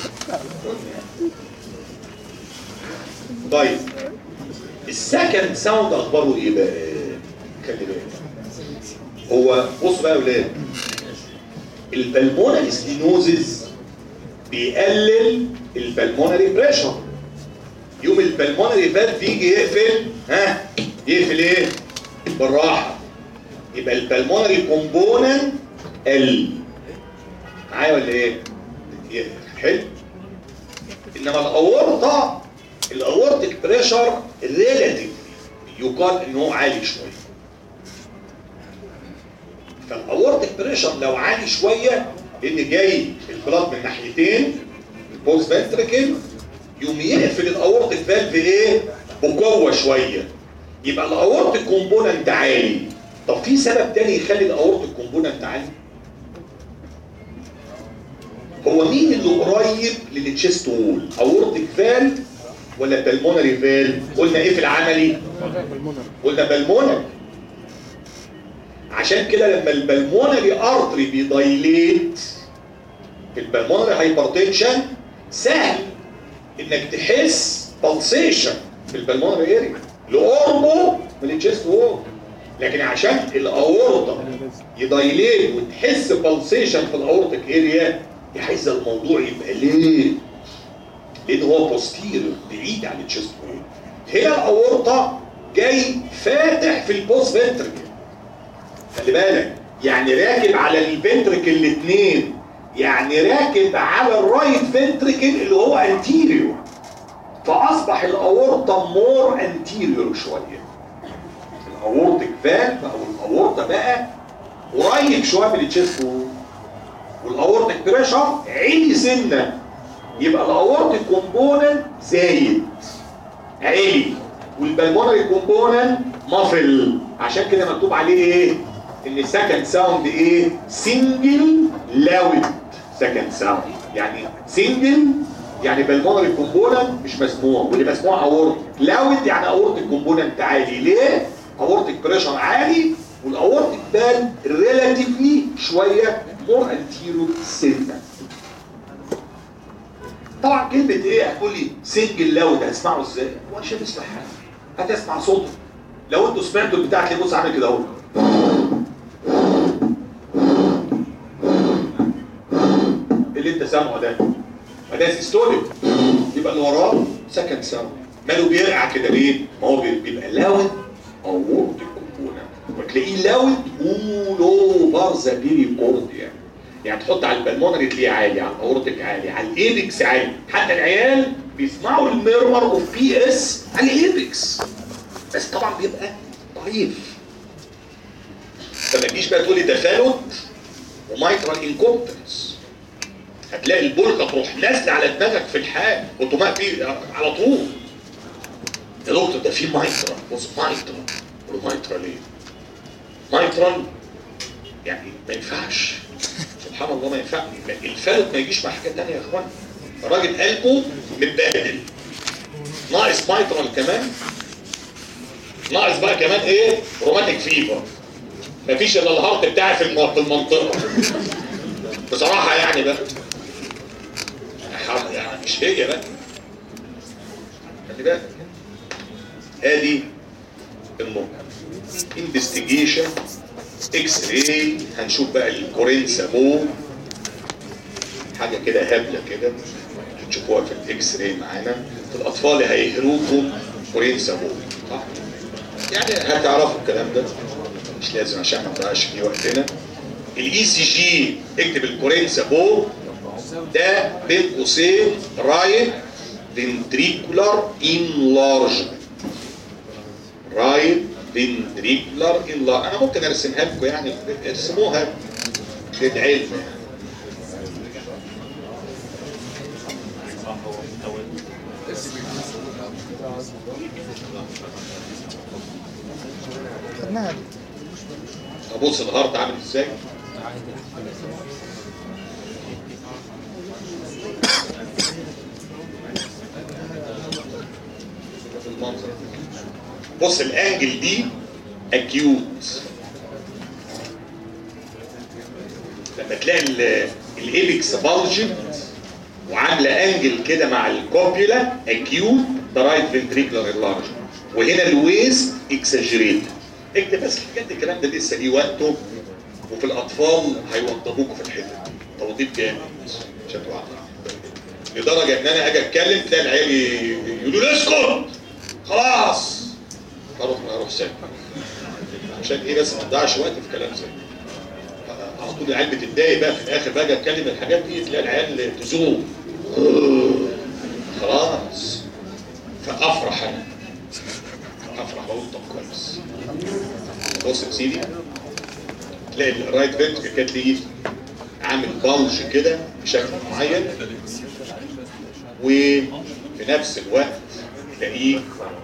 طيب السكند ساوند اخباره ايه بقى؟ خلي بالك هو بصوا بقى يا ولاد البلمونال ستينوزز بيقلل البلمونري بريشر يوم البلمونري فالف يجي يقفل ها يقفل ايه بالراحه يبقى البلمونري كومبوننت قل معايا ولا ايه ي- حلو انما الاورطه الاورتيك بريشر ريلاتيف يقال ان هو عالي شويه فالاورتيك بريشر لو عالي شويه لان جاي البلاد من ناحيتين البوست فنتركل يقوم يقفل الاورتيك فالف ايه بقوه شويه يبقى الاورتيك كومبوننت عالي طب في سبب تاني يخلي الاورتيك كومبوننت عالي هو مين اللي قريب للتشيست وول اورتيك فالف ولا بالمونري فالف قلنا ايه في العملي قلنا بالمونري عشان كده لما البلمونري ارتري بيدايليت في البلمونري هايبرتنشن سهل انك تحس بالسيشن في البلمونري اريا لقربه من الجيست وول لكن عشان الاورطه يدايليت وتحس بالسيشن في الاورتيك اريا عايز الموضوع يبقى ليه لان هو بوستيريور بعيد عن الجيست وول هنا الاورطه جاي فاتح في البوست فنتركل خلي بالك يعني راكب على الفنتركل الاثنين يعني راكب على الرايت فنتركل اللي هو انتيريور فاصبح الاورطه مور انتيريور شويه الاورتيك فالف او الاورطه بقى قريب شويه من التشيست وول والاورتيك بريشر عالي سنه يبقى الاورتيك كومبوننت زايد عالي والبلمونري كومبوننت مافل عشان كده مكتوب عليه ايه ان سكند ساوند ايه سنجل لاود سكند ساوند يعني سنجل يعني بالمونري كومبوننت مش مسموع واللي مسموع اورتيك لاود يعني اورتيك كومبوننت عالي ليه اورتيك بريشر عالي والاورتيك بان ريلاتيفلي شويه مور انتيرو سنه طبعا كلمة ايه هتقول لي سنجل لاود هتسمعه ازاي؟ هو مش هتسمع حاجة هتسمع صوته لو انتوا سمعتوا البتاع تلاقيه بص عامل كده اهو اللي انت سامعه ده فده سيستوليك يبقى اللي وراه سكند ساوند ماله بيرقع كده ليه؟ ما هو بي- بيبقى لاود او وورد كومبوننت وتلاقيه لاود اول اوفر ذا بيري كورد يعني يعني تحط على البلمونري تلاقيه عالي على الاورتيك عالي على الايبكس عالي حتى العيال بيسمعوا الميرمر اوف بي اس على الايبكس بس طبعا بيبقى ضعيف فما تجيش بقى تقولي تخالد ومايترال انكومبتنس هتلاقي البلقه تروح نازله على دماغك في الحال اوتوماتيك على طول يا دكتور ده في مايترال بص مايترال قول مايترال ايه؟ مايترال يعني ما ينفعش سبحان الله ما ينفعش الفلت ما يجيش مع حاجه ثانيه يا اخوان الراجل قلبه متبهدل ناقص مايترال كمان ناقص بقى كمان ايه روماتيك فيفر مفيش الا الهارت بتاعي في الم- في المنطقه بصراحه يعني بقى يعني مش هي بقى خلي بالك ادي النقط انفستيجيشن اكس راي هنشوف بقى الكورين سامو حاجه كده هبله كده هتشوفوها في الاكس راي معانا في الاطفال هيهروكم كورين سامو صح يعني هتعرفوا الكلام ده مش لازم عشان ما نضيعش فيه وقتنا الاي سي جي اكتب الكورين سابو ده بين قوسين رايت فنتريكولار انلارجمنت رايت فنتريكولار انلارج انا ممكن ارسمها لكم يعني ارسموها للعلم خدناها دي ابص الهارت عامل ازاي المنظر بص الانجل دي اكيوت لما تلاقي ال- الايبكس بالجنت وعامله انجل كده مع الكوبيولا اكيوت ده رايت فنتريكولار انلارج وهنا الويست اكسجريت اكتب بس الحاجات دي الكلام ده لسه ليه وقته وفي الاطفال هيوضبوكوا في الحته دي توضيب جامد عشان تبقوا عارفين. لدرجه ان انا اجي اتكلم تلاقي العيال ي- يقولوا لي اسكت خلاص اروح اروح ساكت عشان ايه بس ما تضيعش وقت في كلام زي ده. على طول العيال بتتضايق بقى في الاخر باجي اتكلم الحاجات دي تلاقي العيال تزوم خلاص فافرح انا افرح بقول طب كويس بص يا سيدي تلاقي الرايت فنتريكل كانت ليه عامل بلج كده بشكل معين وفي نفس الوقت تلاقيه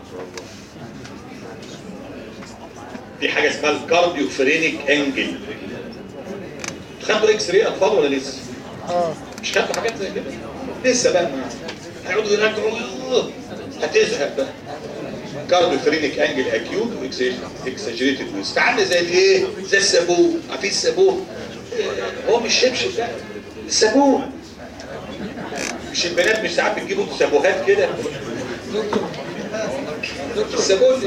في حاجه اسمها الكارديو فرينيك انجل خدتوا اكس راي اطفال ولا لسه؟ اه مش خدتوا حاجات زي كده؟ لسه بقى ما هيقعدوا يراجعوا هتزهق بقى كارديو فرينيك انجل اكيوت واكسجريتد ويست عامله زي الايه؟ زي الصابون عارفين الصابون؟ آه، هو مش شبشب ده الصابون مش البنات مش ساعات بتجيبوا صابوهات كده الصابون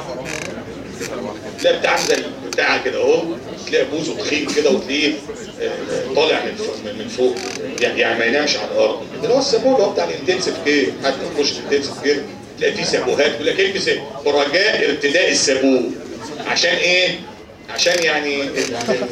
تلاقي بتاع زي بتاع كده اهو تلاقي بوزه تخين كده وتلاقيه آه، طالع من فوق من فوق يعني يعني ما ينامش على الارض ده اللي هو الصابون اللي هو بتاع الانتنسيف كير حد يخش الانتنسيف كير تلاقي فيه صابوهات يقول لك البس برجاء ارتداء الصابون عشان ايه؟ عشان يعني ال- ال-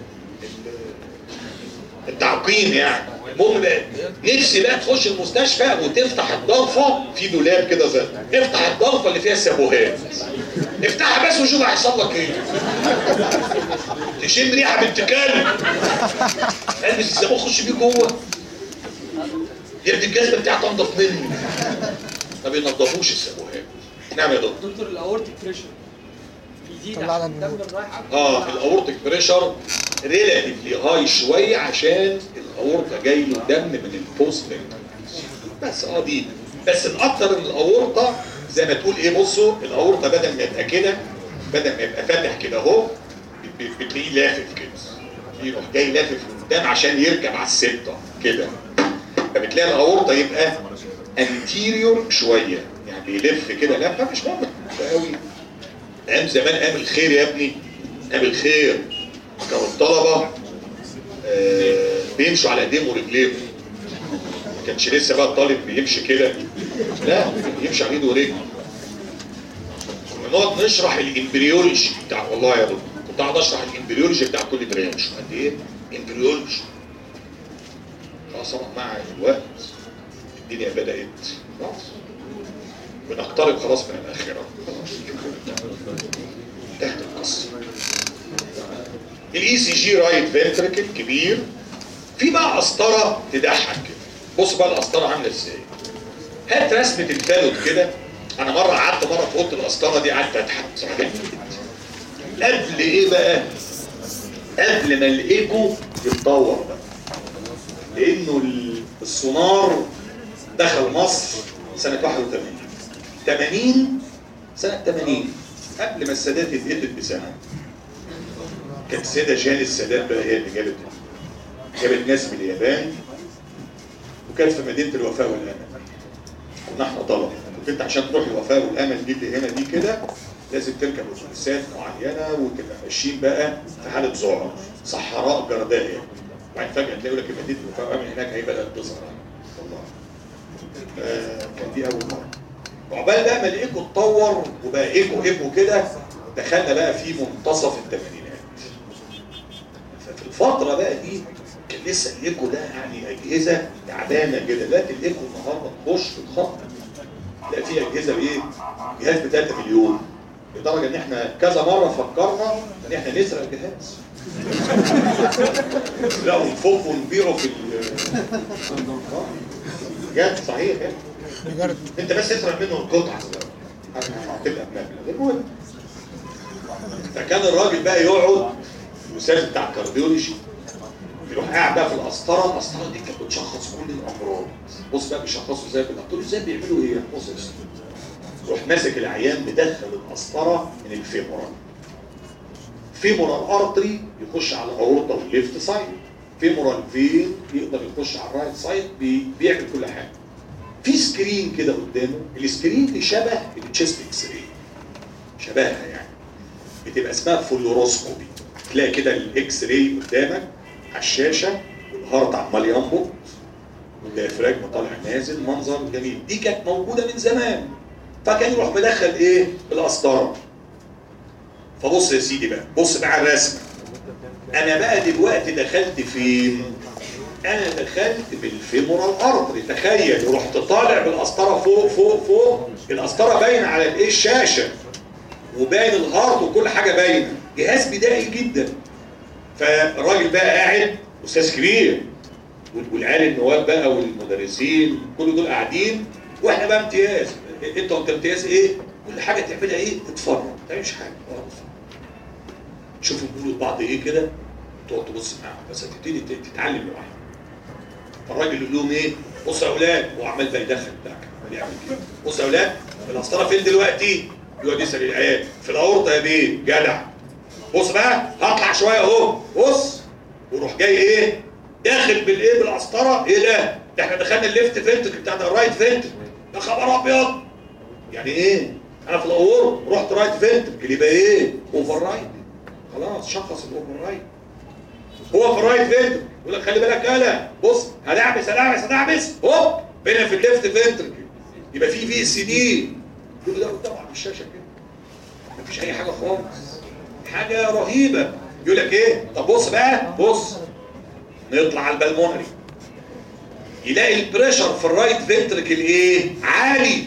التعقيم يعني المهم بقى نفسي بقى تخش المستشفى وتفتح الضلفه في دولاب كده زي افتح الضلفه اللي فيها الصابوهات افتحها بس وشوف هيحصل لك ايه تشم ريحه بنت كلب البس الصابون خش بيه جوه يا ابن الجزمه بتاعتي انضف مني ما بينضفوش الصابوهات نعم يا دكتور دكتور الاورتيك بريشر بيزيد طلعنا عشان من الدم رايح اه الاورتيك بريشر ريلاتيفلي هاي شويه عشان الاورطه جاي له دم من البوست بس اه دي بس الاكتر ان الاورطه زي ما تقول ايه بصوا الاورطه بدل ما يبقى كده بدل ما يبقى فاتح كده اهو ب- ب- بتلاقيه لافف كده يروح جاي لافف لقدام عشان يركب على السبطه كده فبتلاقي الاورطه يبقى انتيريور شويه يعني بيلف كده لفه مش مهم قوي ايام زمان ايام الخير يا ابني ايام الخير كانوا الطلبه آه، بيمشوا على ايديهم ورجليهم ما كانش لسه بقى الطالب بيمشي كده لا يمشي على ايده ورجله كنا نقعد نشرح الامبريولوجي بتاع والله يا دكتور كنت قاعد اشرح الامبريولوجي بتاع كل برانش قد ايه؟ امبريولوجي خلاص مع الوقت الدنيا بدات خلاص بنقترب خلاص من الاخره انتهت القصه الاي سي جي رايت فنتركل كبير في بقى قسطره تضحك كده بص بقى القسطره عامله ازاي هات رسمه الفالوت كده انا مره قعدت مره في اوضه القسطره دي قعدت اضحك بصراحه قبل ايه بقى قبل ما الايكو يتطور بقى لانه ال- السونار دخل مصر سنه 81 80 سنه 80 قبل ما السادات يتقتل بسنه كانت السيده جان السادات بقى هي اللي جابت جابت ناس من اليابان وكانت في مدينه الوفاء والامل كنا احنا طلبه كنت انت عشان تروح الوفاء والامل دي اللي هنا دي كده لازم تركب اتوبيسات معينه وتبقى ماشيين بقى في حاله ذعر صحراء جرداء يعني وبعدين فجاه تلاقي لك المدينه المفرقه من هناك هي بدات تظهر والله آه، كان دي اول مره وعقبال بقى ما الايكو اتطور وبقى ايكو ايكو كده دخلنا بقى في منتصف الثمانينات ففي الفتره بقى دي كان لسه الايكو ده يعني اجهزه تعبانه كده دلوقتي الايكو النهارده تخش في الخط لا في اجهزه بايه؟ جهاز ب 3 مليون لدرجه ان احنا كذا مره فكرنا ان احنا نسرق الجهاز لا ونفك ونبيعه في ال بجد صحيح يعني بجد انت بس اسرق منه القطعه هتبقى بمبلغ المهم فكان الراجل بقى يقعد الاستاذ بتاع الكارديولوجي يروح قاعد بقى في القسطره القسطره دي كانت بتشخص كل الامراض بص بقى بيشخصوا ازاي بقى قلت له ازاي بيعملوا ايه بص يا أستاذ. يروح ماسك العيان مدخل القسطره من الفيمورال فيمورال ارتري يخش على الاورطه والليفت سايد فيمورال فين يقدر يخش على الرايت سايد بي- بيعمل كل حاجه في سكرين كده قدامه السكرين دي شبه التشيست اكس راي شبهها يعني بتبقى اسمها فلوروسكوبي تلاقي كده الاكس راي قدامك على الشاشه والهارت عمال ينبض والديافراجم طالع نازل منظر جميل دي كانت موجوده من زمان فكان يروح مدخل ايه القسطره فبص يا سيدي بقى بص بقى على الرسمه انا بقى دلوقتي دخلت فين انا دخلت بالفيمورال ارتري تخيل رحت طالع بالقسطره فوق فوق فوق القسطره باينه على الايه الشاشه وباين الهارت وكل حاجه باينه جهاز بدائي جدا فالراجل بقى قاعد استاذ كبير وال- والعيال النواب بقى والمدرسين كل دول قاعدين واحنا بقى امتياز انت وانت امتياز ايه كل حاجه تعملها ايه اتفرج ما تعملش حاجه اقعد اتفرج. شوفوا بيقولوا لبعض ايه كده تقعد تبص معاهم بس هتبتدي ت- تتعلم لوحدك فالراجل يقول لهم ايه بصوا يا اولاد هو عمال بقى يدخل بتاعك عمال يعمل كده بصوا يا اولاد القسطره فين دلوقتي يقعد يسال العيال في الاورطه يا بيه جدع بص بقى هطلع شويه اهو بص وروح جاي ايه داخل بالايه بالقسطره ايه ده ده احنا دخلنا الليفت فنتك بتاع ده الرايت فنتك يا خبر ابيض يعني ايه انا في الاور رحت رايت فنتك يبقى ايه اوفر رايت خلاص شخص الاوفر رايت هو في الرايت فنتك يقول لك خلي بالك يالا بص هدعبس هدعبس هدعبس هوب بينا في الليفت فنتك يبقى في في سي دي كل ده قدام على الشاشه كده مفيش اي حاجه خالص حاجه رهيبه يقول لك ايه طب بص بقى بص نطلع على البلمونري يلاقي البريشر في الرايت فنتركل ايه عالي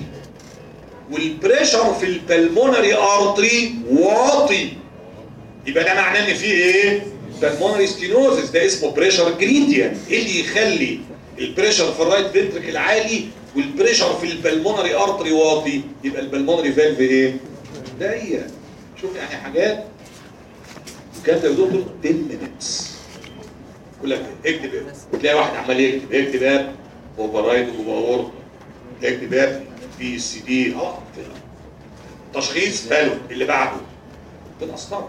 والبريشر في البلمونري ارتري واطي يبقى ده معناه ان في ايه بالمونري ستينوزس ده اسمه بريشر جريديان ايه اللي يخلي البريشر في الرايت فنتركل عالي والبريشر في البلمونري ارتري واطي يبقى البلمونري فالف ايه ضيق شوف يعني حاجات وكان ده يا دكتور 10 minutes يقول لك اكتب ايه تلاقي واحد عمال يكتب اكتب اب اوفر رايد اوفر اكتب اب في سي دي اه تشخيص فالو اللي بعده بالقسطره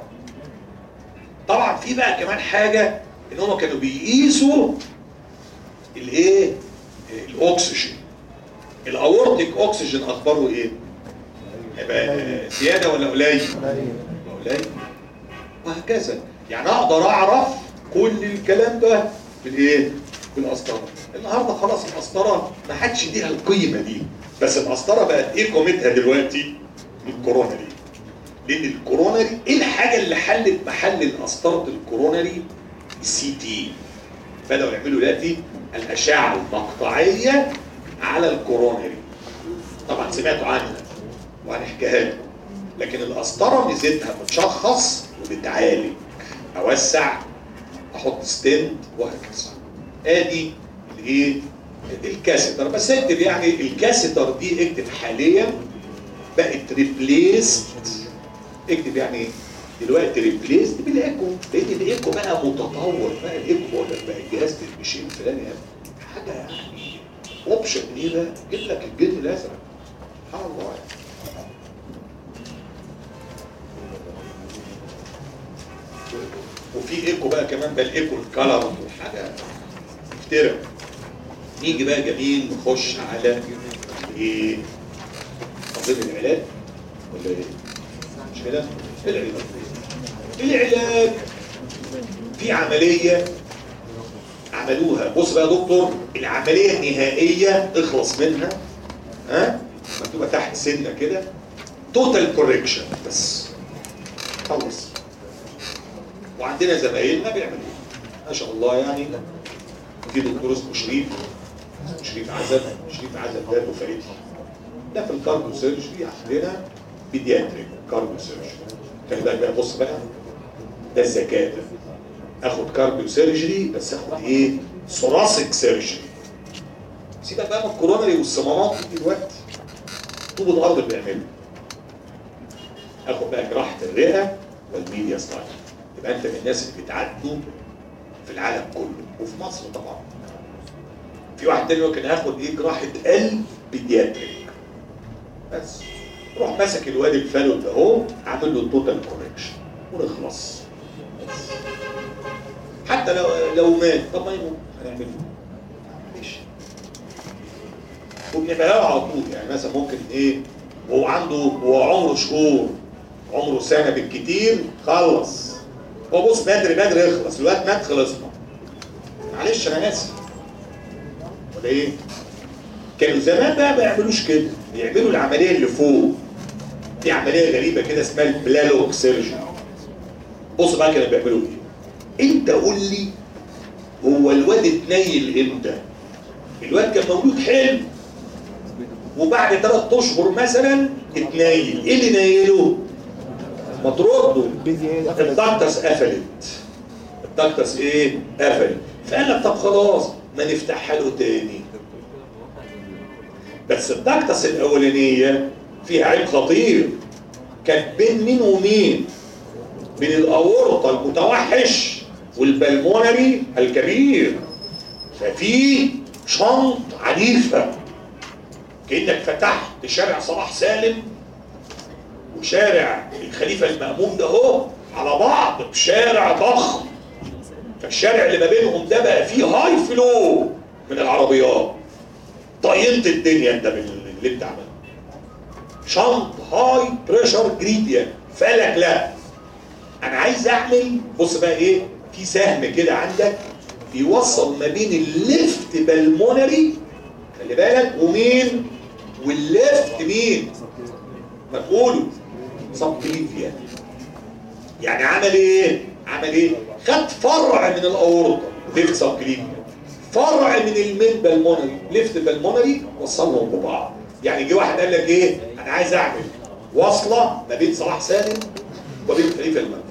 طبعا في بقى كمان حاجه ان هم كانوا بيقيسوا الايه الاكسجين الاورتيك اكسجين اخباره ايه يبقى زياده ولا قليل قليل وهكذا يعني اقدر اعرف كل الكلام ده بالايه بالقسطره النهارده خلاص القسطره ما حدش ليها القيمه دي بس القسطره بقت ايه قيمتها دلوقتي الكورونري لان الكورونري ايه الحاجه اللي حلت محل القسطره الكورونري السي تي بداوا يعملوا دلوقتي الاشعه المقطعيه على الكورونري طبعا سمعتوا عنها وهنحكيها لكم لكن القسطره ميزتها بتشخص وبتعالج اوسع احط ستند وهكذا ادي الايه الكاسيتر بس اكتب يعني الكاسيتر دي اكتب حاليا بقت ريبليست اكتب يعني دلوقتي ريبليست بالايكو لان الايكو بقى متطور بقى الايكو ولا بقى الجهاز المشين الفلاني حاجه يعني اوبشن ايه بقى جيب لك الجن الازرق سبحان الله يعني. وفي ايكو بقى كمان بقى الايكو الكالر حاجه افترق نيجي بقى جميل نخش على ايه تنظيم العلاج ولا ايه مشكله العلاج العلاج في عمليه عملوها بص بقى يا دكتور العمليه النهائيه اخلص منها ها مكتوبه تحت سنه كده توتال كوريكشن بس خلص وعندنا زمايلنا بيعملوا ما شاء الله يعني في دكتور اسمه شريف شريف عزب شريف عزب ده دفعتي ده في الكارديو سيرجري عندنا بيدياتريك كارديو سيرجري خلي بالك بقى بص بقى ده الذكاء ده اخد كارديو سيرجري بس اخد ايه ثوراسيك سيرجري سيبك بقى من الكورونري والصمامات دي دلوقتي طوب الارض بيعملوا اخد بقى جراحه الرئه والميديا ستايل يبقى انت من الناس اللي بتعدوا في العالم كله وفي مصر طبعا في واحد تاني ممكن هاخد ايه جراحه قلب بيدياتريك بس روح ماسك الواد الفالو ده اهو عامل له توتال كوريكشن ونخلص بس حتى لو لو مات طب ما يموت هنعمل له ماشي وبنبقى على طول يعني مثلا ممكن ايه وهو عنده هو عمره شهور عمره سنه بالكتير خلص هو بص بدري بدري يخلص الوقت مات خلصنا معلش انا اسف ولا ايه؟ كانوا زمان بقى ما يعملوش كده يعملوا العمليه اللي فوق دي عمليه غريبه كده اسمها البلالوك سيرجن بص بقى كانوا بيعملوا ايه؟ انت قول لي هو الواد اتنيل امتى؟ الواد كان مولود حلو وبعد ثلاث اشهر مثلا اتنيل ايه اللي نيله؟ ما ترده الدكتس قفلت الدكتس ايه؟ قفلت فقال لك طب خلاص ما نفتحها له تاني بس الدكتس الاولانيه فيها عيب خطير كانت بين مين ومين؟ بين الاورطه المتوحش والبلمونري الكبير ففي شنط عنيفه كانك فتحت شارع صلاح سالم وشارع الخليفه المأمون ده اهو على بعض بشارع ضخم فالشارع اللي ما بينهم ده بقى فيه هاي فلو من العربيات طينت الدنيا انت باللي انت عملته شنط هاي بريشر جريديان فقالك لا انا عايز اعمل بص بقى ايه في سهم كده عندك بيوصل ما بين الليفت بالمونري خلي بالك ومين والليفت مين ما تقولوا سبكليفيا يعني عمل ايه عمل ايه خد فرع من الاورطه ليفت سبكليفيا فرع من المين بالمونري ليفت بالمونري وصلهم ببعض يعني جه واحد قال لك ايه انا عايز اعمل وصله ما بين صلاح سالم وبين خليفه المأمون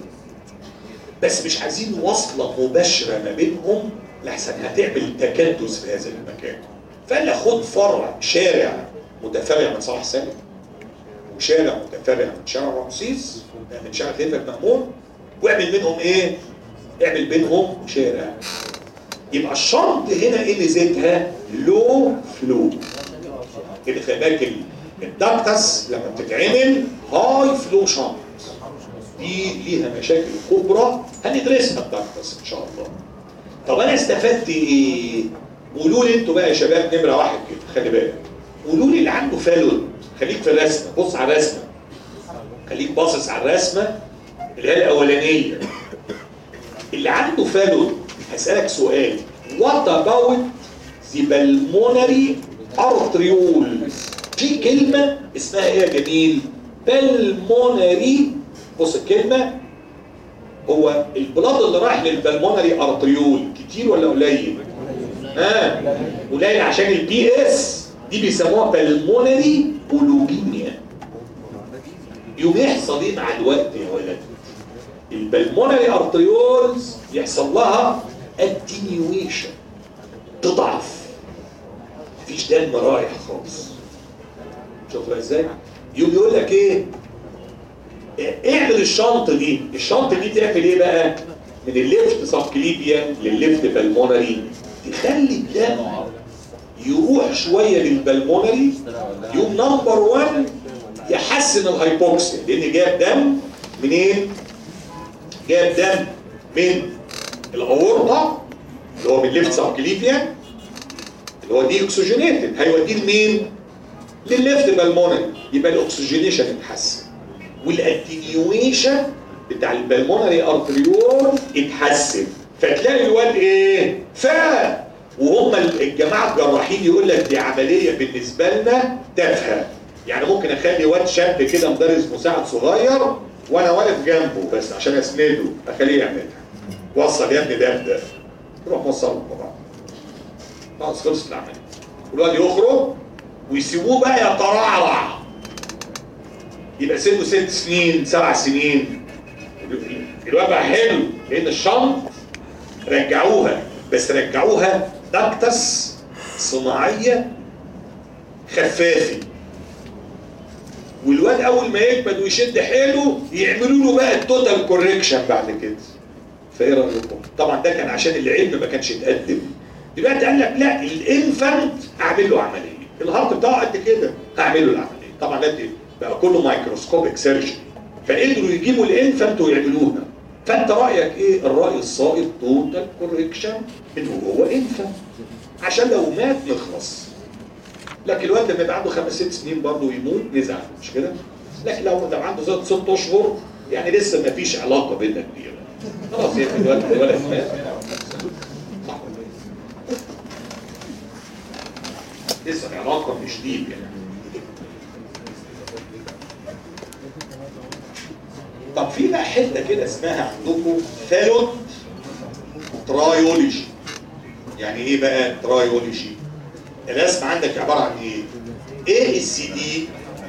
بس مش عايزين وصله مباشره ما بينهم لحسن هتعمل تكدس في هذا المكان فقال لك خد فرع شارع متفرع من صلاح سالم وشارع متفرع من شارع رمسيس من شارع خليفه المأمون واعمل منهم ايه؟ اعمل بينهم شارع يبقى الشنط هنا ايه ميزتها؟ لو فلو كده خلي بالك الدكتس لما بتتعمل هاي فلو شنط دي ليها مشاكل كبرى هندرسها الدكتس ان شاء الله طب انا استفدت ايه؟ قولوا لي انتوا بقى يا شباب نمره واحد كده خلي بالك قولوا لي اللي عنده فالود خليك في الرسمه بص على الرسمه خليك باصص على الرسمه اللي هي الاولانيه اللي عنده فالود هسالك سؤال وات اباوت ذا بالمونري ارتريول في كلمه اسمها ايه يا جميل بالمونري بص الكلمه هو البلاد اللي رايح للبلمونري ارتريول كتير ولا قليل؟ ها آه. قليل عشان البي اس دي بيسموها بالمونري بولوجينيا يوم يحصل ايه مع الوقت يا ولد البلمونري ارتريولز يحصل لها اتنيويشن تضعف مفيش دم رايح خالص شوفها ازاي يوم يقول لك ايه اعمل الشنطه دي الشنطه دي تعمل ايه بقى من الليفت سبكليبيا للليفت بالمونري تخلي الدم يروح شويه للبلمونري يوم نمبر 1 يحسن الهايبوكسيا لان جاب دم منين؟ جاب دم من الاورطه اللي هو من الليفت سبكليفيا اللي هو دي اكسجينيتد هيوديه لمين؟ للليفت بالمونري يبقى الاكسجينيشن اتحسن والاتنيويشن بتاع البلمونري ارتريول اتحسن فتلاقي الواد ايه فاق وهم الجماعه الجراحين يقول لك دي عمليه بالنسبه لنا تافهه يعني ممكن اخلي واد شاب كده مدرس مساعد صغير وانا واقف جنبه بس عشان اسنده اخليه يعملها وصل يا ابني ده ده يروح موصله طبعا خلاص خلصت العمليه والواد يخرج ويسيبوه بقى يترعرع يبقى سنه ست سنين سبع سنين الواد بقى حلو لان الشنط رجعوها بس رجعوها دكتس صناعيه خفافي والواد اول ما يكبد ويشد حيله يعملوا له بقى التوتال كوريكشن بعد كده فايه رايكم؟ طبعا ده كان عشان العلم ما كانش اتقدم دلوقتي قال لك لا الانفانت اعمل له عمليه الهارت بتاعه قد كده هعمل له العمليه طبعا ده بقى كله مايكروسكوبيك سيرجري فقدروا يجيبوا الانفانت ويعملوها فانت رايك ايه الراي الصائب توتال كوريكشن انه هو انفانت عشان لو مات نخلص لكن الواد لما يبقى عنده خمس ست سنين برضه يموت نزعل مش كده؟ لكن لو ده عنده زي ست اشهر يعني لسه ما فيش علاقه بيننا كبيره خلاص يا ابني الولد الولد مات صح. لسه العلاقه مش ديب يعني طب في بقى حته كده اسمها عندكم ثالوت ترايولوجي يعني ايه بقى ترايولوجي؟ الرسم عندك عباره عن ايه؟ ايه السي دي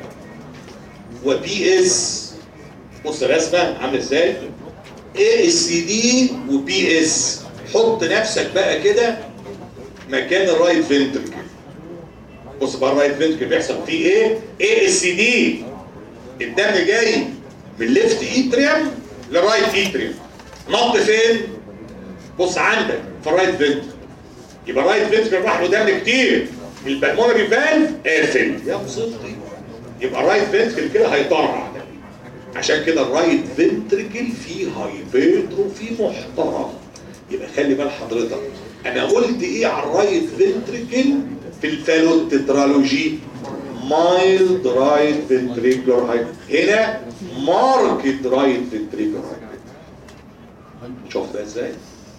وبي اس بص الرسمه عامله ازاي؟ ايه السي دي وبي اس حط نفسك بقى كده مكان الرايت فنتركل بص بقى الرايت فنتركل بيحصل فيه ايه؟ ايه السي دي الدم جاي من ليفت ايتريم لرايت ايتريم نط فين؟ بص عندك في الرايت فنتركل يبقى الرايت فنتركل راح له دم كتير البلمونري فالف قافل يا مصيبتي يبقى الرايت فنتركل كده هيطرع عشان كده الرايت فنتركل فيه هايبرتروفي محترم يبقى خلي بال حضرتك انا قلت ايه على الرايت فنتركل في الفالوتترالوجي مايلد رايت فنتريكولار هايبر هنا ماركت رايت فنتريكولار هايبر شوف ده ازاي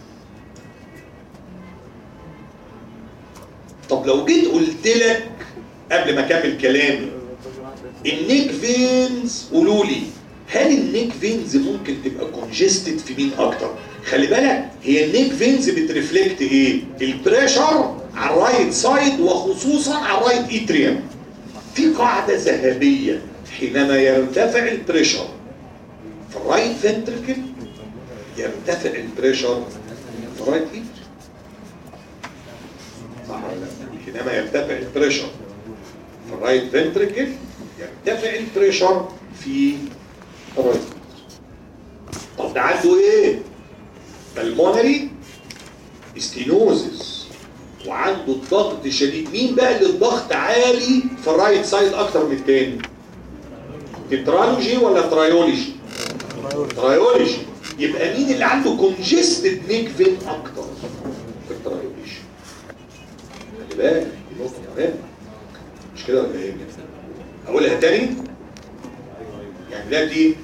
طب لو جيت قلت لك قبل ما اكمل كلامي النيك فينز قولوا لي هل النيك فينز ممكن تبقى كونجستد في مين اكتر خلي بالك هي النيك فينز بترفلكت ايه البريشر على الرايت سايد وخصوصا على الرايت ايتريوم في قاعده ذهبيه حينما يرتفع البريشر في الرايت فنتركل يرتفع البريشر في الرايت ايتريوم صح ولا لا؟ حينما يرتفع البريشر في الرايت فنتركل يرتفع البريشر في الرايت طب ده عنده ايه؟ بالمونري ستينوزس وعنده الضغط شديد مين بقى اللي الضغط عالي في الرايت سايد اكتر من التاني؟ تترالوجي ولا ترايولوجي؟ ترايولوجي يبقى مين اللي عنده كونجستد نيك فين اكتر؟ في الترايولوجي خلي بالك دي نقطه مهمه مش كده ولا ايه؟ اقولها تاني يعني ده دي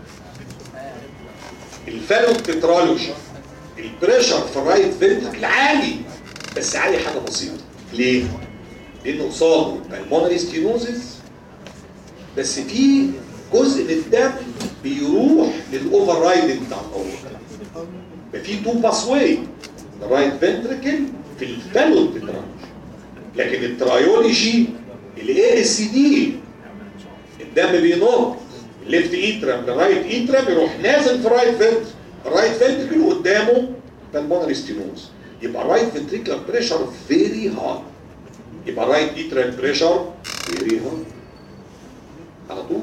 الفالو تترالوجي البريشر في الرايت فنتركل عالي بس عالي حاجه بسيطه ليه؟ لانه قصاده بالمونري ستينوزس بس في جزء من الدم بيروح للاوفر رايدنج بتاع الاورطه ففي تو باس واي الرايت فنتركل في الفالو تترالوجي لكن الترايولوجي الاي اس دي الدم بينط الليفت ايترم للرايت ايترم يروح نازل في الرايت فنتر الرايت فنتركل قدامه بالمونري ستينوز يبقى الرايت فنتريكولار بريشر فيري هاي يبقى الرايت ايترال بريشر فيري هاي على طول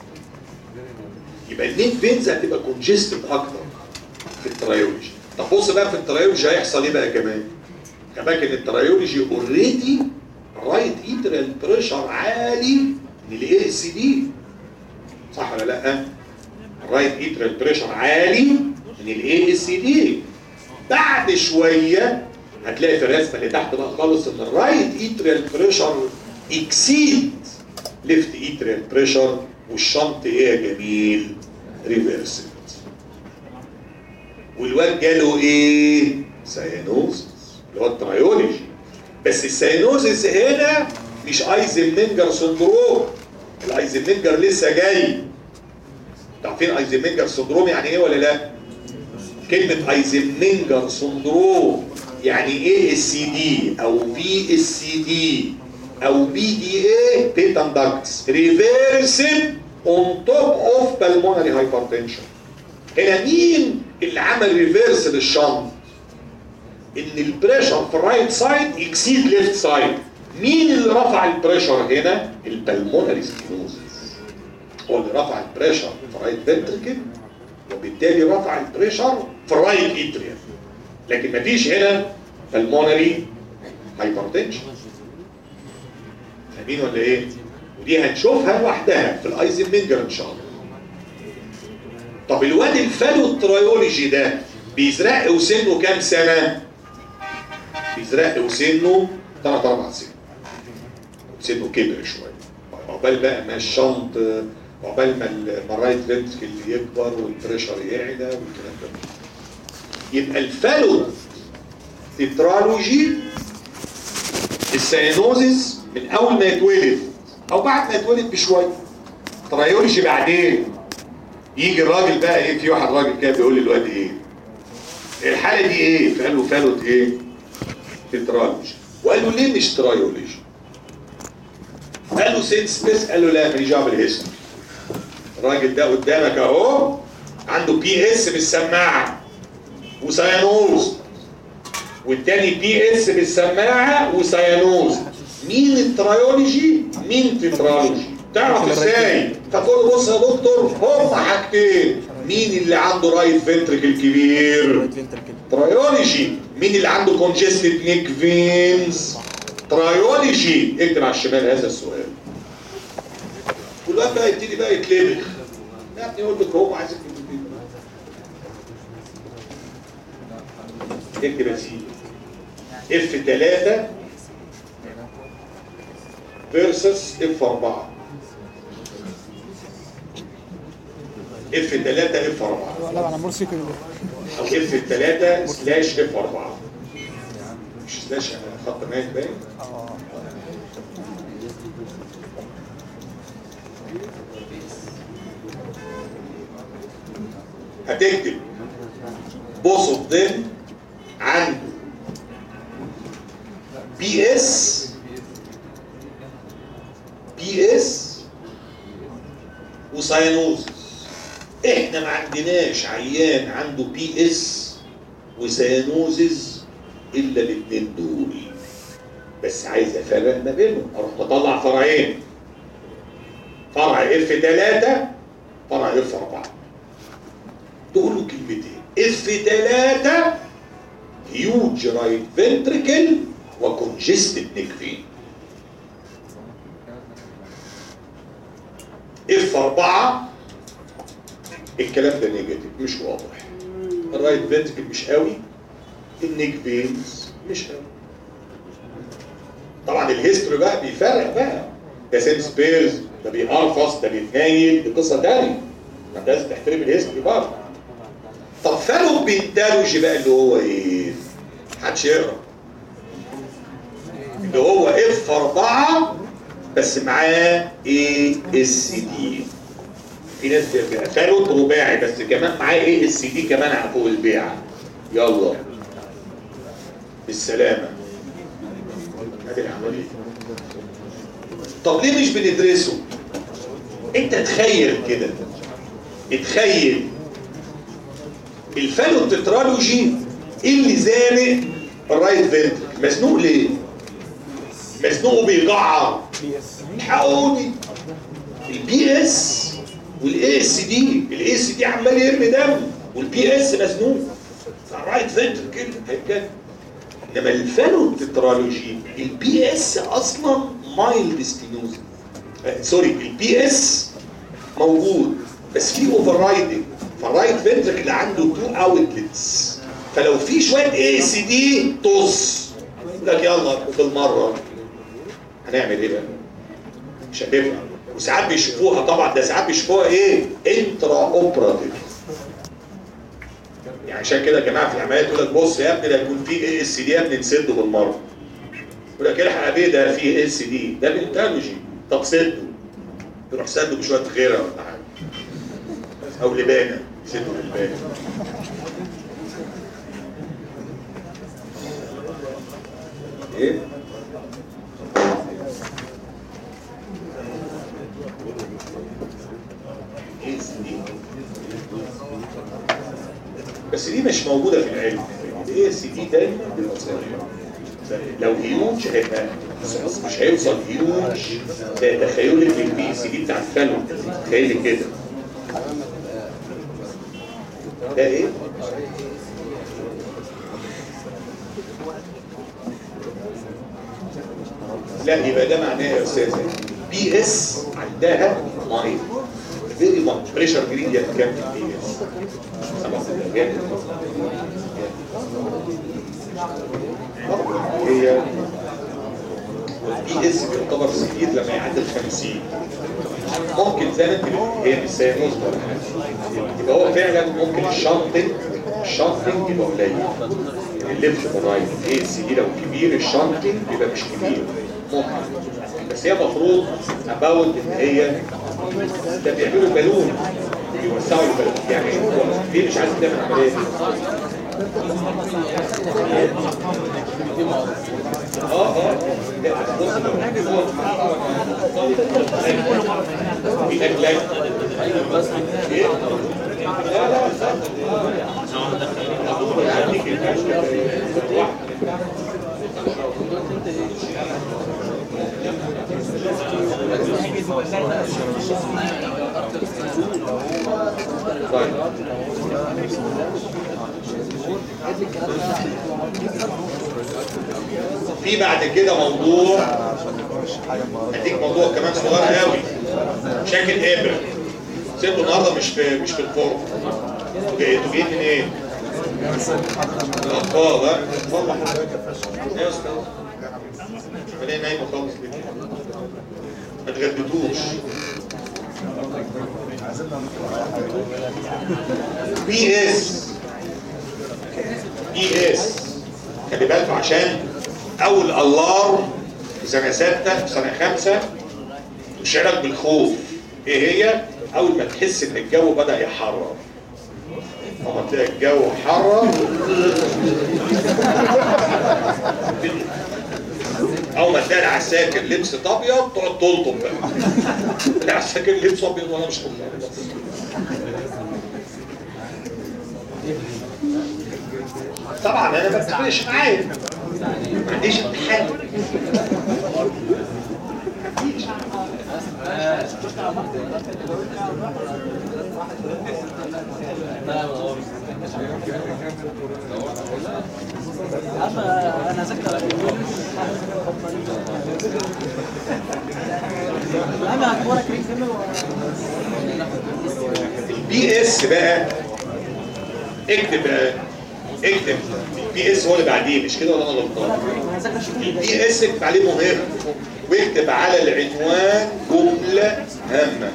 يبقى النيك فينز هتبقى كونجستد اكتر في الترايولوجي طب بص بقى في الترايولوجي هيحصل ايه بقى كمان كمان ان الترايولوجي اوريدي رايت ايترال بريشر عالي من الاي اس دي صح ولا لا الرايت ايترال بريشر عالي من الاي اس دي بعد شويه هتلاقي في الرسمه اللي تحت بقى خالص ان الرايت ايترال بريشر اكسيد ليفت ايترال بريشر والشنط ايه يا جميل ريفرسد والواد جاله ايه سيانوزس اللي هو الترايولوجي بس السيانوزس هنا مش ايزنمنجر سندروم الايزنمنجر لسه جاي عارفين ايزنمنجر سندروم يعني ايه ولا لا كلمة ايزنمنجر سندروم يعني ايه اس دي او في اس دي او بي دي اي بيتان داكتس ريفيرسد اون توب اوف بالمونري هايبرتنشن هنا مين اللي عمل ريفيرس للشنط ان البريشر في الرايت سايد يكسيد ليفت سايد مين اللي رفع البريشر هنا البلمونري ستينوزس هو اللي رفع البريشر في الرايت فنتركل وبالتالي رفع البريشر في الرايت اتريا لكن مفيش هنا بالمونري هايبرتنشن فاهمين ولا ايه ودي هنشوفها لوحدها في الايزنمنجر ان شاء الله طب الواد الفالو الترايولوجي ده بيزرق وسنه كام سنه بيزرق وسنه 3 4 سنين سنه كبر شويه عقبال بقى ما الشنط عقبال ما الرايت فنتركل يكبر والبريشر يعلى والكلام ده يبقى الفالو تترالوجي السيانوزيس من اول ما يتولد او بعد ما يتولد بشويه ترايولوجي بعدين يجي الراجل بقى ايه في واحد راجل كده بيقول للواد ايه الحاله دي ايه فقال له فالوت ايه تترالوجي وقال له ليه مش ترايولوجي قال له سين سميث قال له لا ماليش دعوه بالهيستوري الراجل ده قدامك اهو عنده بي اس بالسماعه وسيانوز والتاني بي اس بالسماعه وسيانوز مين الترايولوجي مين تترالوجي تعرف ازاي فتقول له بص يا دكتور هم حاجتين مين اللي عنده رايت فنتركل كبير ترايولوجي مين اللي عنده كونجستد نيك فينز ترايولوجي اكتب على الشمال هذا السؤال والواد بقى يبتدي بقى يتلبخ يا ابني يقول لك هو عايزك اكتب يا سيدي اف 3 فيرسس اف 4 اف 3 اف 4 لا انا مرسي كده او اف 3 سلاش اف 4 مش سلاش انا خط مايل باين هتكتب both of them عنده بي اس بي اس وساينوزس احنا ما عندناش عيان عنده بي اس وسيانوزز الا الاثنين دول بس عايز افرق ما بينهم اروح اطلع فرعين فرع اف 3 فرع اف 4 تقول له كلمتين اف 3 هيوج رايت فنتريكل وكونجستد نيك فين اف 4 الكلام ده نيجاتيف مش واضح الرايت فنتريكل مش قوي النيك فينز مش قوي طبعا الهيستوري بقى بيفرق بقى ده سينس بيرز ده بيقرفص ده بيتنايل دي قصه تانيه ما انت لازم تحترم الهيستوري برضه طب فالو بينتالوجي بقى اللي هو ايه؟ محدش يقرا اللي هو اف 4 بس معاه اي اس دي في ناس بيبقى فالوت رباعي بس كمان معاه اي اس دي كمان فوق البيعه يلا بالسلامه ادي العمليه طب ليه مش بندرسه؟ انت تخيل كده اتخيل الفالو تترالوجي اللي زانق الرايت فنترك مزنوق ليه؟ مزنوق بيجعر حقوني البي اس والاي اس دي الاي اس دي عمال يرمي دم والبي اس مزنوق الرايت فنتركل هيتجنن انما الفالو تترالوجي البي اس اصلا مايلد ستينوز سوري البي اس موجود بس في اوفر رايدنج فالرايت فنتركل عنده تو اوتلتس فلو في شويه اي سي دي طز يقول لك يلا بالمره هنعمل ايه بقى؟ مش هتفهم وساعات بيشوفوها طبعا ده ساعات بيشوفوها ايه انترا اوبراتيف يعني عشان كده يا جماعه في العمليات يقول لك بص يا ابني ده يكون في اي اس دي يا ابني تسده بالمره يقول لك الحق يا بيه ده في اي اس دي ده بالانترولوجي طب سده يروح سده بشويه غيره ولا حاجه او لبانه سده لبانه ايه ايه دي بس دي مش موجوده في العلم الاي اس دي دايما بيبقى صغير. لو هيوج هيبقى بس مش هيوصل هيوج ده تخيلك للبي سي دي بتاع الفلو تخيلي كده ده ايه؟ لا يبقى ده معناه يا استاذ بي اس عندها مايل فيري ماتش بريشر جريدينت كام في البي اس؟ جامد هي البي اس بيعتبر سكير لما يعدي ال 50 ممكن زي ما انت بتقول هي مش سيانوز ولا حاجه يبقى هو فعلا ممكن الشنطنج الشنطنج يبقى قليل الليفت ورايت ايه السي دي لو كبير الشنطنج يبقى مش كبير ممكن بس هي المفروض اباوت ان هي ده بيعملوا بالون بيوسعوا البالون يعني ليه مش عايز تعمل عمليه دي؟ اه اه لا، بص، في اكلات ايه؟ لا لا لا طيب في بعد كده موضوع هديك موضوع كمان صغير قوي شكل ابر سيبه النهارده مش في مش في الفرن انتوا جايين انتوا جايين منين؟ الاطفال ها؟ والله ايه يا استاذ؟ خلينا نايمه خالص كده ما تغدتوش بي اس بي اس خلي بالكوا عشان اول الارم في سنه سته في سنه خمسه تشعرك بالخوف ايه هي؟ اول ما تحس ان الجو بدا يحرر لما تلاقي الجو حرر اول ما تلاقي العساكر لبس ابيض تقعد تلطم بقى العساكر لبس ابيض وانا مش طبيعي طبعا انا ما بتفرقش معايا ما عنديش امتحان اما انا ذكر اما هتورك كريم كمل البي اس بقى اكتب بقى اكتب البي اس هو اللي بعديه مش كده ولا انا غلطان البي اس اكتب عليه مهم واكتب على العنوان جمله هامه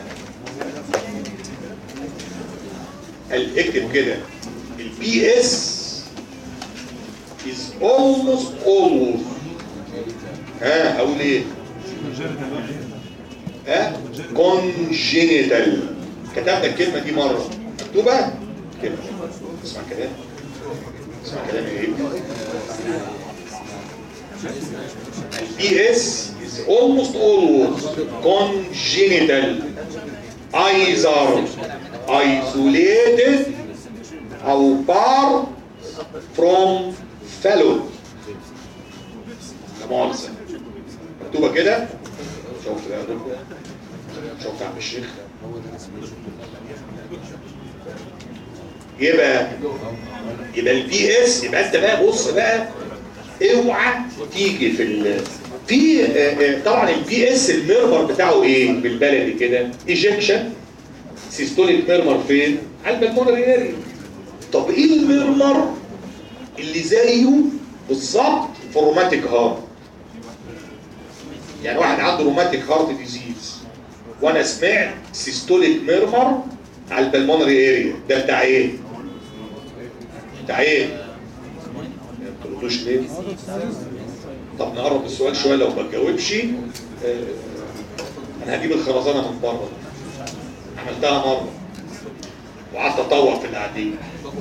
قال اكتب كده البي اس is almost always ها اقول ايه ها congenital كتبنا الكلمه دي مره مكتوبه كده اسمع كلام اسمع كلام ايه البي اس is almost always congenital either isolated او far from fellow لا مؤاخذة مكتوبة كده شفت بقى دول شفت عم الشيخ يبقى يبقى البي اس يبقى انت بقى بص بقى اوعى تيجي في ال في آه، آه، طبعا البي اس الميرمر بتاعه ايه بالبلدي كده ايجكشن سيستوليك ميرمر فين على البلمونري اريا طب ايه الميرمر اللي زيه بالظبط في الروماتيك هارت يعني واحد عنده روماتيك هارت ديزيز وانا سمعت سيستوليك ميرمر على البلمونري اريا ده بتاع ايه؟ بتاع ايه؟ ما تقولوش ليه؟ طب نقرب السؤال شويه لو ما تجاوبش آه، انا هجيب الخرزانه من بره عملتها مره وقعدت اطوع في القعدين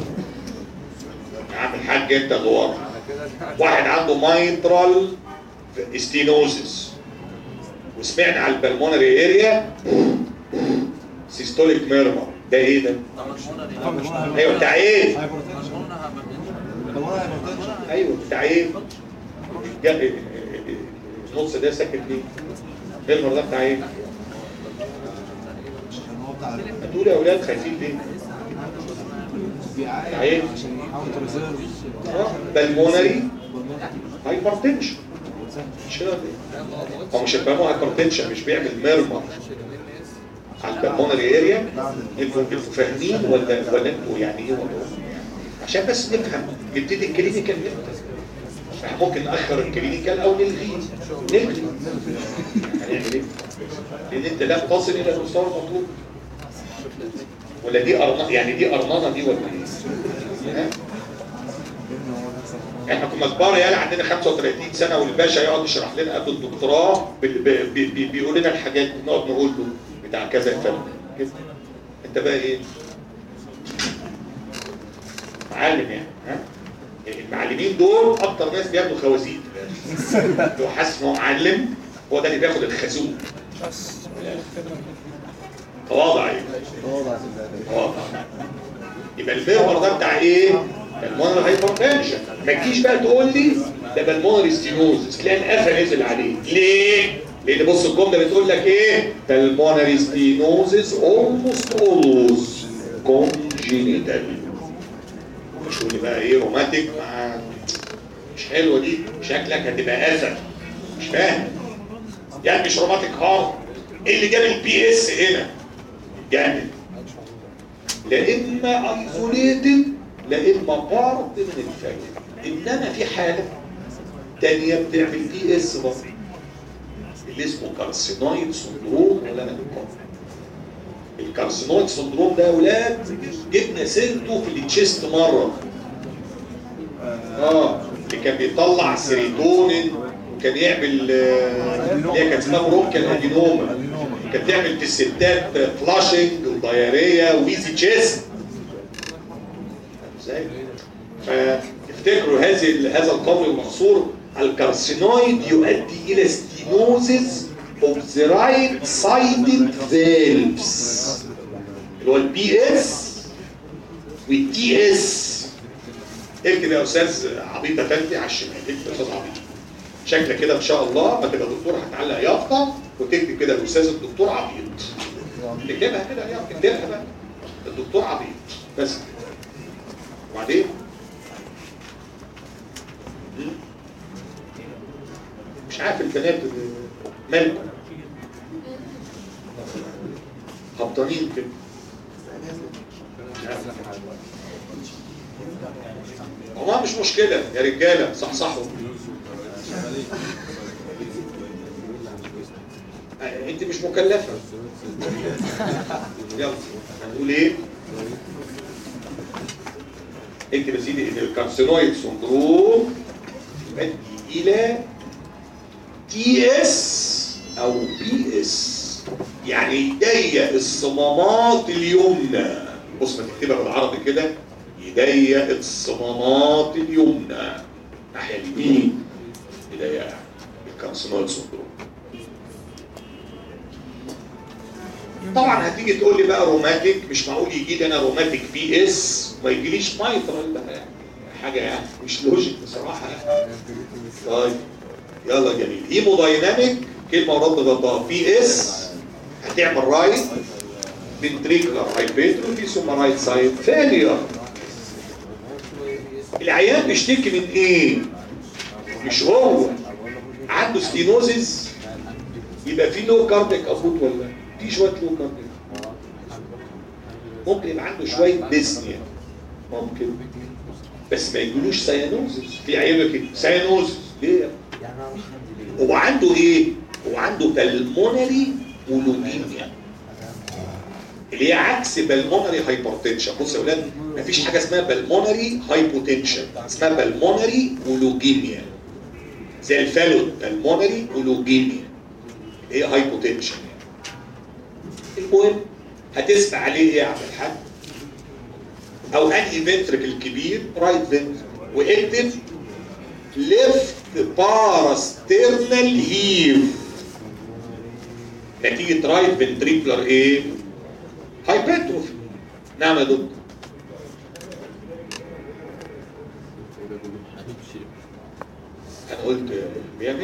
يا عم الحاج انت دوار واحد عنده مايترال ستينوزس وسمعنا على البلمونري اريا سيستوليك ميرمر ده ايه ده؟ ايوه بتاع ايه؟ ايوه بتاع ايه؟ جا- النص ده ساكت ليه؟ ميرمر ده بتاع ايه؟ هتقول يا اولاد خايفين ليه؟ بتاع ايه؟ بالمونري هايبرتنشن مش كده ولا إيه؟ هو مش هيفهموا هايبرتنشن مش بيعمل ميرمر على البلمونري اريا انتوا انتوا فاهمين ولا ولا انتوا يعني ايه ولا عشان بس نفهم نبتدي الكلينيكال امتى احنا ممكن ناخر الكلينيكال او نلغيه نلغي هنعمل ايه؟ لان انت لا تصل الى المستوى المطلوب ولا دي أرنانة يعني دي أرنانة دي ولا ايه؟ ها؟ احنا كنا كبار يعني عندنا 35 سنه والباشا يقعد يشرح لنا قبل الدكتوراه بي- بي- بي- بي- بيقول لنا الحاجات نقعد نقول له بتاع كذا الفرق كده انت بقى ايه؟ معلم يعني ها؟ المعلمين دول اكتر ناس بياخدوا خوازيق لو حاسس ان هو معلم هو ده اللي بياخد الخازوق بس تواضع يعني تواضع يبقى الميرمر ده بتاع ايه؟ المونر هايبرتنشن ما تجيش بقى تقول لي ده بالمونر ستينوزس تلاقي القفا نزل عليه ليه؟ لان بص الجمله بتقول لك ايه؟ بالمونر ستينوزس اولموست اولوز كونجينيتال مش تقول لي بقى ايه روماتيك مع مش حلوه دي شكلك هتبقى قفا مش فاهم يعني مش روماتيك هارت ايه اللي جاب البي اس هنا؟ جامد لا اما ايزوليتد لا اما بارت من الفاكتور انما في حاله تانية بتعمل دي اس برضه اللي اسمه كارسينويد سندروم ولا انا الكارسينويد سندروم ده يا اولاد جبنا سيرته في التشيست مره اه اللي كان بيطلع سيريتونين وكان يعمل آه، اللي هي كانت اسمها برونكيال ادينوما كانت تعمل في الستات فلاشنج ودياريه ويزي تشيست ازاي؟ فافتكروا هذه هذا القول المقصور الكارسينويد يؤدي الى ستينوزز اوف ذا رايت سايدد فالفز اللي هو البي اس والتي اس اكتب يا استاذ عبيطه تاني على الشمال اكتب يا استاذ عبيط شكلك كده ان شاء الله ما تبقى دكتور هتعلق يافطه وتكتب كده الاستاذ الدكتور عبيط اكتبها كده يا اكتبها بقى الدكتور عبيط بس كده. وبعدين مم. مش عارف البنات مالكم هبطانين كده مش عارف. والله مش مشكلة يا رجالة صحصحوا آه، انت مش مكلفة يلا هنقول ايه اكتب يا سيدي ان الكارسينويد سندروم يؤدي الى تي اس او بي اس يعني يضيق الصمامات اليمنى بص ما تكتبها بالعربي كده يضيق الصمامات اليمنى الناحيه اليمين يضيقها الكارسينويد سندروم طبعا هتيجي تقول لي بقى روماتيك مش معقول يجي لي انا روماتيك بي اس وما يجيليش مايترال بقى يعني حاجه يعني مش لوجيك بصراحه يعني طيب يلا جميل هيمودايناميك كلمه ورد غلطان بي اس هتعمل رايت فنتريكولار هايبرتروفي ثم رايت سايد فيلير العيان بيشتكي من ايه؟ مش هو عنده ستينوزيس يبقى في لو كارديك ابوت ولا لا؟ في شويه لو كارديك ممكن يبقى عنده شويه ديسنيا ممكن بس ما يجيلوش سيانوزس في عيال كده سيانوزس ليه؟ هو عنده ايه؟ هو عنده بالمونري اولوجينيا اللي هي عكس بالمونري هايبرتنشن بص يا اولاد مفيش حاجه اسمها بالمونري هايبوتنشن اسمها بالمونري اولوجينيا زي الفالود بالمونري اولوجينيا هي هايبوتنشن المهم هتسمع عليه ايه يا عبد الحاج او انهي فنترك الكبير رايت فنترك واكتب ليفت باراسترنال هيف نتيجة رايت فنتريكولار ايه؟ هايبرتروفي نعم يا دكتور انا قلت بيعمل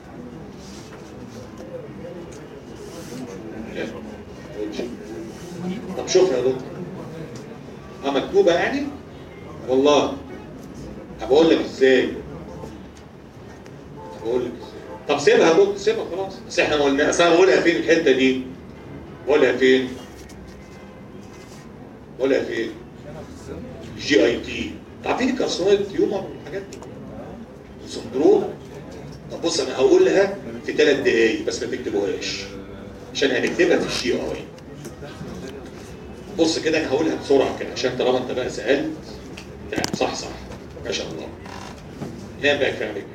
لا، ما قلتش. طب شوف يا دكتور اه مكتوبة يعني والله طب اقول لك ازاي طب اقول لك ازاي طب سيبها يا دكتور سيبها خلاص بس احنا ما قلنا اصل انا بقولها فين الحته دي بقولها فين بقولها فين جي اي تي عارفين الكارسينويد تيومر والحاجات دي سندروم طب بص انا هقولها في ثلاث دقايق بس ما تكتبوهاش عشان هنكتبها في الجي اي بص كده انا هقولها بسرعه كده عشان طالما انت بقى سالت يعني صح صح ما شاء الله نام بقى كفايه عليك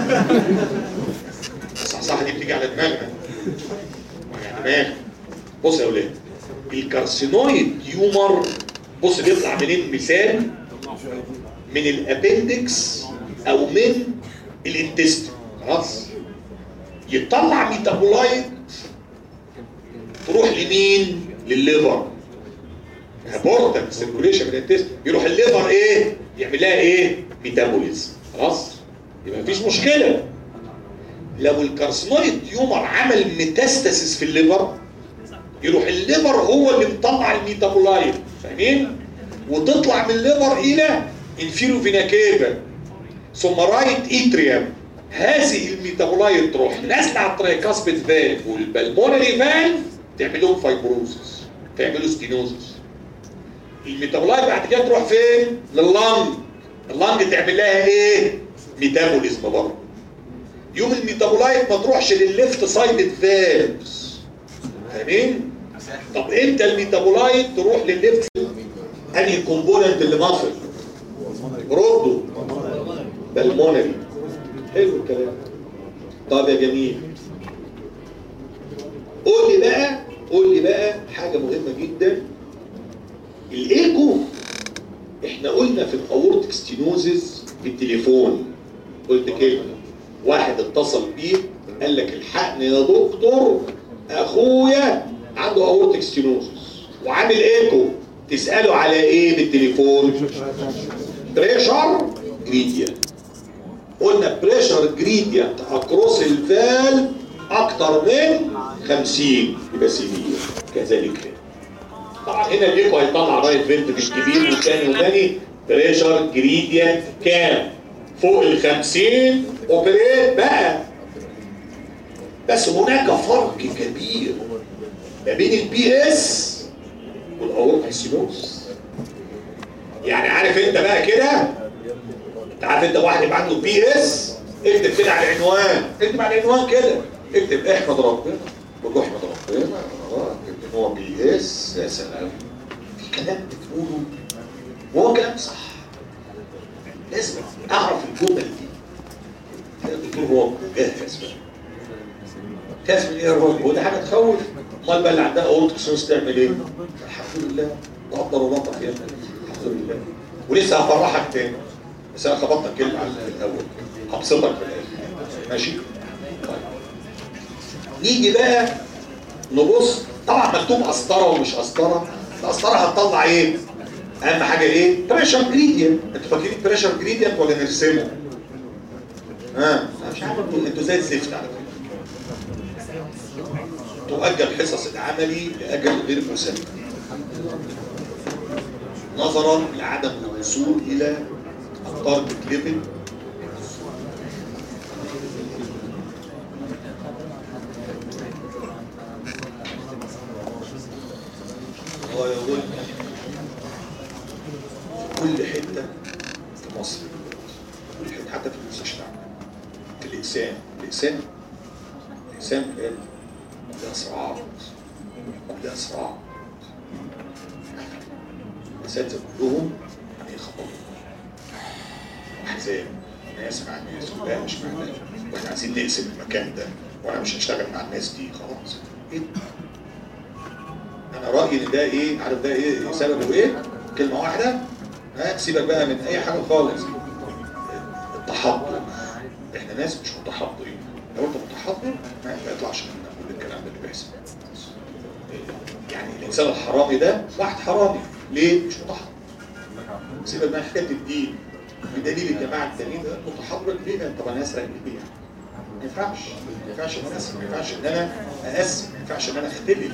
صح صح دي بتيجي على دماغنا يعني دماغ بص يا اولاد الكارسينويد تيومر بص بيطلع منين مثال من الابندكس او من الانتستين خلاص يطلع ميتابولايت تروح لمين للليفر هبورتال سيركوليشن من الانتستين يروح الليفر ايه يعمل لها ايه ميتابوليزم خلاص يبقى مفيش مشكله لو الكارسينويد تيومر عمل ميتاستاسيس في الليفر يروح الليفر هو اللي مطلع الميتابولايت فاهمين وتطلع من الليفر الى انفيرو فينا كيفا ثم رايت اتريوم هذه الميتابولايت تروح نازله على الترايكاسبيد فالف والبلمونري فالف تعمل لهم فايبروزس تعملوا ستينوزس الميتابولايت بعد كده تروح فين لللنج اللنج تعمل لها ايه ميتابوليزم برضه يوم الميتابولايت ما تروحش للليفت سايد فالفز فاهمين طب امتى الميتابولايت تروح للليفت انهي الكومبوننت اللي مصر ردوا بالمونري حلو الكلام طب يا جميل قول لي بقى قول لي بقى حاجه مهمه جدا الايكو احنا قلنا في الاورتيك ستينوزز بالتليفون قلت كلمه واحد اتصل بيه قال لك الحقني يا دكتور اخويا عنده اورتيك ستينوزز وعامل ايكو تساله على ايه بالتليفون بريشر جريديانت قلنا بريشر جريديانت اكروس الفال اكتر من 50 يبقى سيفير كذلك هنا طبعا هنا الايكو هيطلع رايت فنتركل كبير والثاني والثاني بريشر جريديانت كام فوق ال 50 اوبريت بقى بس هناك فرق كبير ما بين البي اس والاورتيك سينوس يعني عارف انت بقى كده انت عارف انت واحد يبقى عنده بي اس اكتب كده على العنوان اكتب على العنوان كده اكتب احمد ربنا قول له احمد ربنا اه اكتب ان هو بي اس يا سلام في كلام بتقوله وهو كلام صح لازم اعرف الجمل دي الدكتور هو مجهز بقى تاس من ايه يا راجل هو ده حاجه تخوف امال بقى اللي عندها اورتيك سوس تعمل ايه؟ الحمد لله وقدر ولطف يا ابني الحمد لله ولسه هفرحك تاني بس انا خبطتك كلمه على الاول هبسطك في الاخر ماشي؟ طيب نيجي بقى نبص طبعا مكتوب قسطره ومش قسطره القسطره هتطلع ايه؟ اهم حاجه ايه؟ بريشر جريدينت انتوا فاكرين بريشر جريدينت ولا نرسمه؟ ها انا مش عارف انتوا انتوا زي الزفت على فكره تؤجل حصص العملي لاجل غير مسمى نظرا لعدم الوصول الى التارجت ليفل هو يقول كل حته في مصر كل حته حتى في المستشفى في الاقسام الاقسام الاقسام قال كلها صراعات كلها صراع الاساتذه كلهم بيخبطوا احزاب ناس مع ناس ولا مش مع ناس واحنا عايزين نقسم المكان ده وانا مش هشتغل مع الناس دي خلاص ايه ده؟ انا رايي ان ده ايه عارف ده ايه سببه ايه كلمه واحده ها سيبك بقى من اي حاجه خالص التحضر احنا ناس مش متحضرين لو انت متحضر ما ما يطلعش منك كل الكلام ده اللي بيحصل يعني الانسان الحرامي ده واحد حرامي ليه مش متحضر سيبك من حكايه الدين بدليل الجماعه التانيين ده متحضر ليه طب انا اسرق ليه يعني ما ينفعش ما ينفعش ان انا اسرق ما ينفعش ان انا اقسم ما ينفعش ان انا اختلف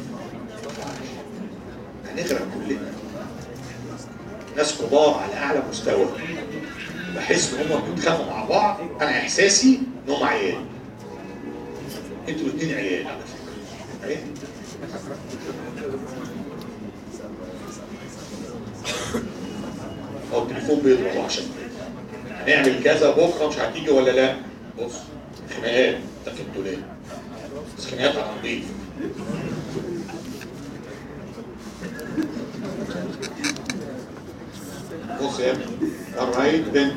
هنغرق كلنا ناس كبار على اعلى مستوى بحس ان هم بيتخانقوا مع بعض انا احساسي ان هم عيال انتوا الاثنين عيال على فكره عيال هو التليفون بيضرب عشان كده. هنعمل كذا بكره مش هتيجي ولا لا بص خناقات لكن انتوا ليه بس خناقات على نضيف بص يا ابني الرايت then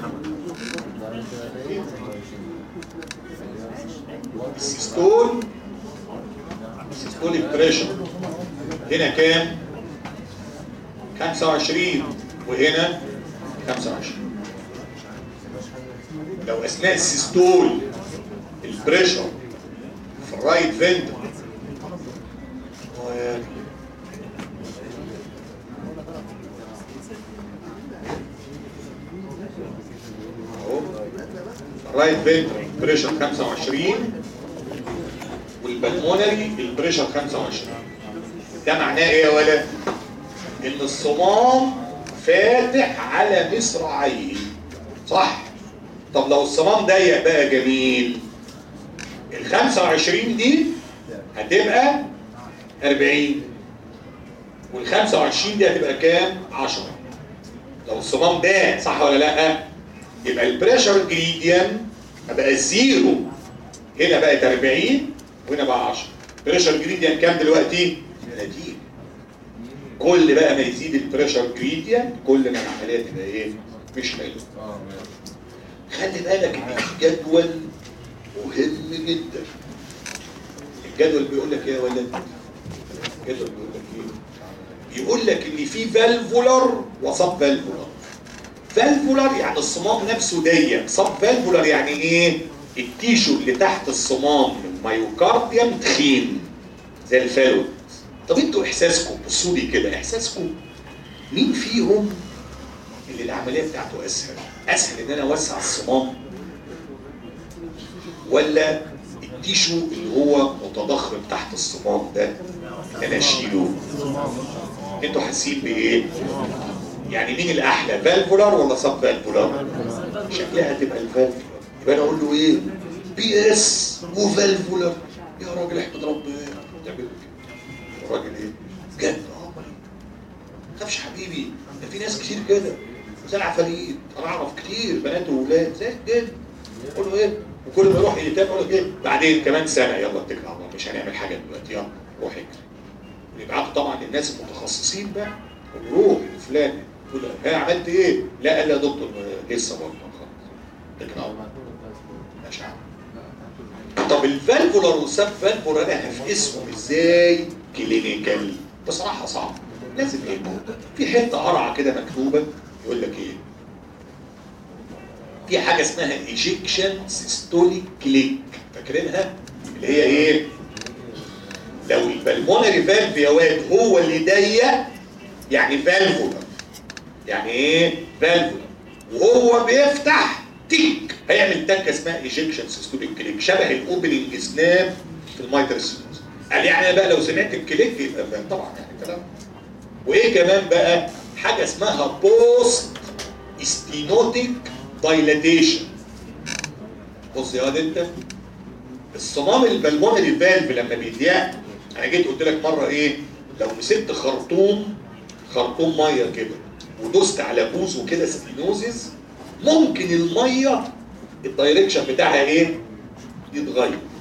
السيستول السيستوليك بريشر هنا كام 25 وهنا 25 لو اثناء السيستول البريشر في الرايت فنتر اهو الرايت فنتر بريشر 25 والبلمونري البريشر 25 ده معناه ايه يا ولد؟ ان الصمام فاتح على مصراعيه صح طب لو الصمام ضيق بقى جميل ال 25 دي هتبقى 40 وال 25 دي هتبقى كام 10 لو الصمام ده صح ولا لا يبقى البريشر جريديان هبقى الزيرو هنا بقت 40 وهنا بقى 10 بريشر جريديان كام دلوقتي 30 كل بقى ما يزيد البريشر جريديان كل ما العمليه تبقى ايه مش حلوه خلي بالك ان في جدول مهم جدا الجدول بيقول لك ايه يا ولد الجدول بيقول لك ايه بيقول لك ان في فالفولار وسب فالفولار فالفولار يعني الصمام نفسه ضيق سب فالفولار يعني ايه التيشو اللي تحت الصمام الميوكارديوم تخين زي الفالوت طب انتوا احساسكم بصوا لي كده احساسكم مين فيهم اللي العمليه بتاعته اسهل اسهل ان انا اوسع الصمام ولا التيشو اللي هو متضخم تحت الصمام ده ان انا اشيله انتوا حاسين بايه يعني مين الاحلى فالفولار ولا سب فالفولار شكلها تبقى الفالفولار يبقى انا اقول له ايه بي اس وفالفولار يا راجل احمد ربنا تعمل كده الراجل ايه بجد اه ما تخافش حبيبي ده في ناس كتير كده زي العفاريت انا اعرف كتير بنات وولاد زي كده يقولوا ايه وكل ما يروح يتابع يقول لك ايه بعدين كمان سنه يلا اتكل على الله مش هنعمل حاجه دلوقتي يلا روح اجري ويبعتوا طبعا الناس المتخصصين بقى روح فلان يقول له ها عملت ايه؟ لا قال لي يا دكتور آه، لسه برضه خلاص اتكل على الله مش عارف طب الفالفولار والسب فالفولار انا هفقسهم ازاي كلينيكال بصراحه صعب لازم ايه في حته قرعه كده مكتوبه يقول لك ايه في حاجه اسمها ايجيكشن سيستوليك كليك فاكرينها اللي هي ايه لو البلمونري فالف يا واد هو اللي ضيق يعني فالفولار يعني ايه فالفولار وهو بيفتح تيك هيعمل تكه اسمها ايجيكشن سيستوليك كليك شبه الاوبننج سناب في المايترسينوس قال يعني بقى لو سمعت الكليك يبقى فاهم طبعا يعني كلام وايه كمان بقى حاجه اسمها بوست ستينوتيك دايلاتيشن بص يا واد انت الصمام البلمونري فالف لما بيضيق انا جيت قلت لك مره ايه لو مسكت خرطوم خرطوم ميه كده ودوست على بوزه كده ستينوزز ممكن الميه الدايركشن بتاعها ايه يتغير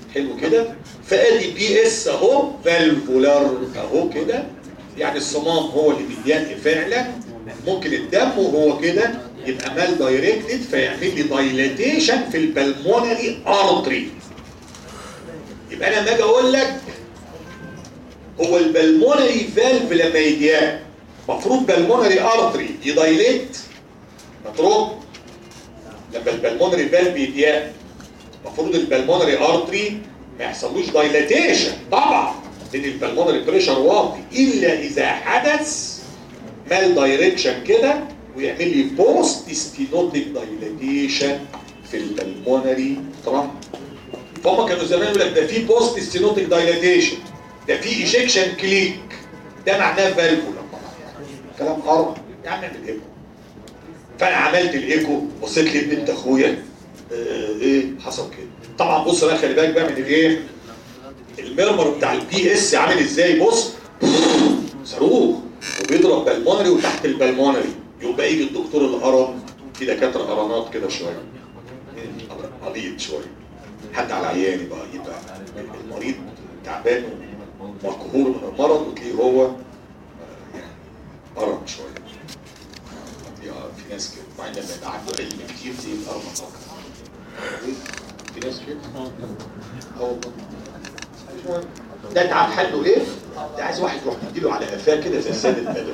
حلو كده فادي بي اس اهو فالفولار اهو كده يعني الصمام هو اللي بيديني فعلا ممكن الدم وهو كده يبقى مال دايركتد فيعمل لي دايلاتيشن في البلمونري ارتري يبقى انا لما اجي اقول لك هو البلمونري فالف لما يضيق المفروض بالمونري ارتري يدايليت مطروب لما البلمونري فالف يضيق المفروض البلمونري ارتري ما يحصلوش دايلاتيشن طبعا لان البلمونري بريشر واطي الا اذا حدث مال دايركشن كده ويعمل لي بوست ستينوتيك دايلاتيشن في البلمونري ترامب فهم كانوا زمان يقول لك ده في بوست ستينوتيك دايلاتيشن ده في ايجكشن كليك ده معناه فالفولا كلام قرب يا عم اعمل ايكو فانا عملت الايكو بصيت لي بنت اخويا آه ايه حصل كده طبعا بص بقى خلي بالك بقى من الايه المرمر بتاع البي اس عامل ازاي بص صاروخ وبيضرب بالمونري وتحت البلمونري يبقى يجي الدكتور الهرم في دكاتره هرمات كده شويه عبيط شويه حتى على عياني بقى يبقى المريض تعبان مقهور من المرض وتلاقيه هو آه، يعني هرم شويه في في ناس كده مع ان لما يبقى عنده علم كتير تلاقيه الهرم اكتر في ناس كده اه والله مش مهم ده تعب حله ايه؟ ده عايز واحد يروح يديله على قفاه كده زي السيد البدوي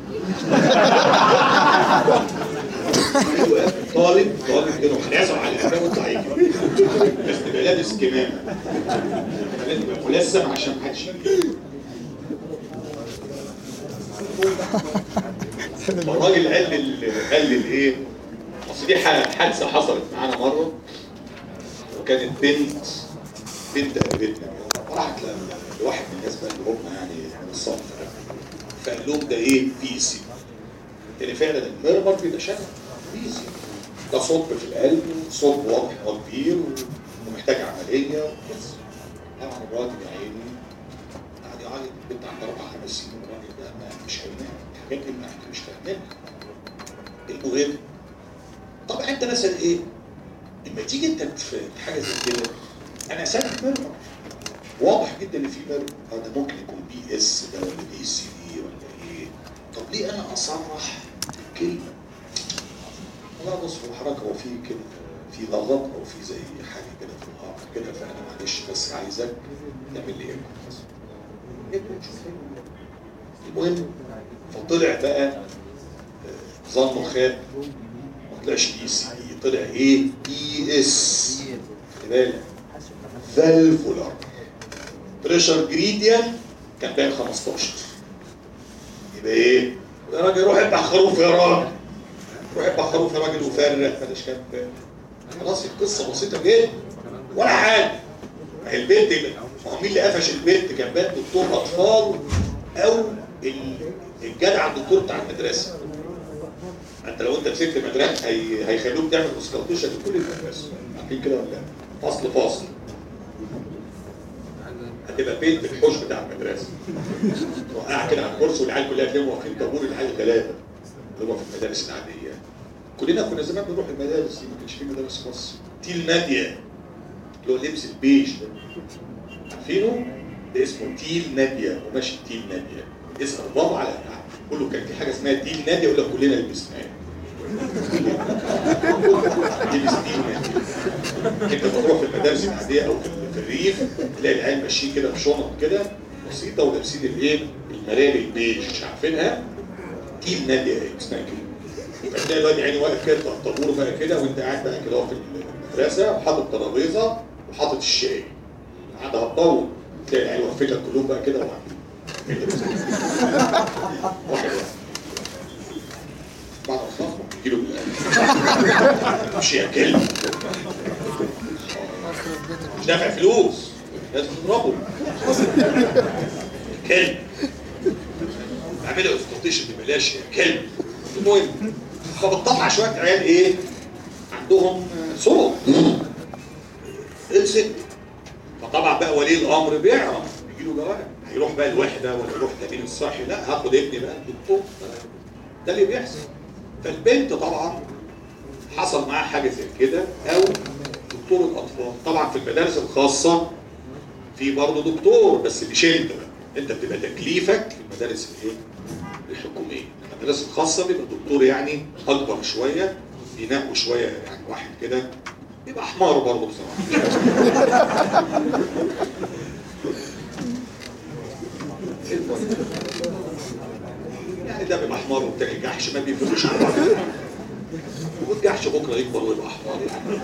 طالب طالب كده هنعزم على قفاه ويطلع يجري بس تبقى لابس كمامه لازم يبقى ملثم عشان محدش يجي الراجل قال لي قال لي الايه؟ اصل دي ح- حادثه حصلت معانا مره وكانت بنت بنت قريبتنا راحت ل- لواحد من الناس بقى اللي هم يعني من الصف ده. فقال لهم ده ايه؟ بي سي يعني فعلا المرمر بيبقى شبه بي سي ده صوت في القلب صوت واضح هو كبير ومحتاج عمليه بس طبعا الراجل يا عيني قعد يعيط البنت عندها اربع خمس سنين الراجل ده ما مش هينام الحاجات اللي احنا مش فاهمينها المهم طبعا انت مثلا ايه لما تيجي انت في حاجه زي كده انا سامع مرمر واضح جدا ان في مرمر اه ده ممكن يكون بي اس ده ولا بي سي دي ولا ايه طب ليه انا اصرح كلمه والله بص هو حضرتك هو في كده في ضغط او في زي حاجه كده في الارض كده فانا معلش بس عايزك تعمل لي ايكو بس ايكو نشوف المهم فطلع بقى آه، ظنه خاب ما طلعش بي سي دي طلع ايه بي اس خلي بالك فالفولار بريشر جريديان كان باين 15 يبقى ايه يا راجل روح اذبح خروف يا راجل روح اذبح خروف يا راجل وفرق بلاش كام خلاص القصه بسيطه جدا ولا حاجه ما هي البنت اللي- ما هو مين اللي قفش البنت كان بنت دكتور اطفال او ال- الجدع الدكتور بتاع المدرسه انت لو انت مسكت مدرسه هي... هيخلوك تعمل اسكالتيشن لكل المدرسه عارفين كده ولا لا؟ فصل فاصل هتبقى بنت في الحوش بتاع المدرسه وقع كده على الكرسي والعيال كلها تلم واقفين طابور العيال ثلاثه اللي هم في المدارس العاديه كلنا كنا زمان بنروح المدارس دي ما كانش في مدارس خاصه تيل ناديه اللي هو لبس البيج ده عارفينه؟ ده اسمه تيل ناديه وماشي تيل ناديه اسال بابا على كله كان في حاجه اسمها تيل ناديه يقول لك كلنا لبسناها لبس تيل ناديه انت بتروح في المدارس العاديه او في في الريف تلاقي العيال ماشيين كده بشنط كده بسيطه ولابسين الايه؟ الملابس البيج مش عارفينها تيل ناديه ايه اسمها كده فتلاقي الواد عيني واقف كده بتاع الطابور بقى كده وانت قاعد بقى كده في المدرسه وحاطط ترابيزه وحاطط الشاي قاعد هتطول تلاقي العيال واقفين لك كلهم بقى كده وقاعدين كده بس. واحد واحد بعد الصف يجيله مش يا كلب مش دافع فلوس لازم تضربه كلب اعملها اسكوتيشن ببلاش يا كلب المهم فبتطلع شويه عيال ايه عندهم صوت الست فطبعا بقى ولي الامر بيعرف بيجي له جواب هيروح بقى الوحده ولا يروح تامين الصحي لا هاخد ابني بقى الدكتور ده اللي بيحصل فالبنت طبعا حصل معاها حاجه زي كده او دكتور الاطفال طبعا في المدارس الخاصه في برضه دكتور بس مش انت بقى انت بتبقى تكليفك في المدارس الايه؟ الحكوميه المدارس الخاصه بيبقى الدكتور يعني اكبر شويه بينقوا شويه يعني واحد كده يبقى حمار برضه بصراحه يعني ده بيبقى حمار والتاني جحش ما بيفرقش عن بعض والجحش بكره يكبر ويبقى حمار يعني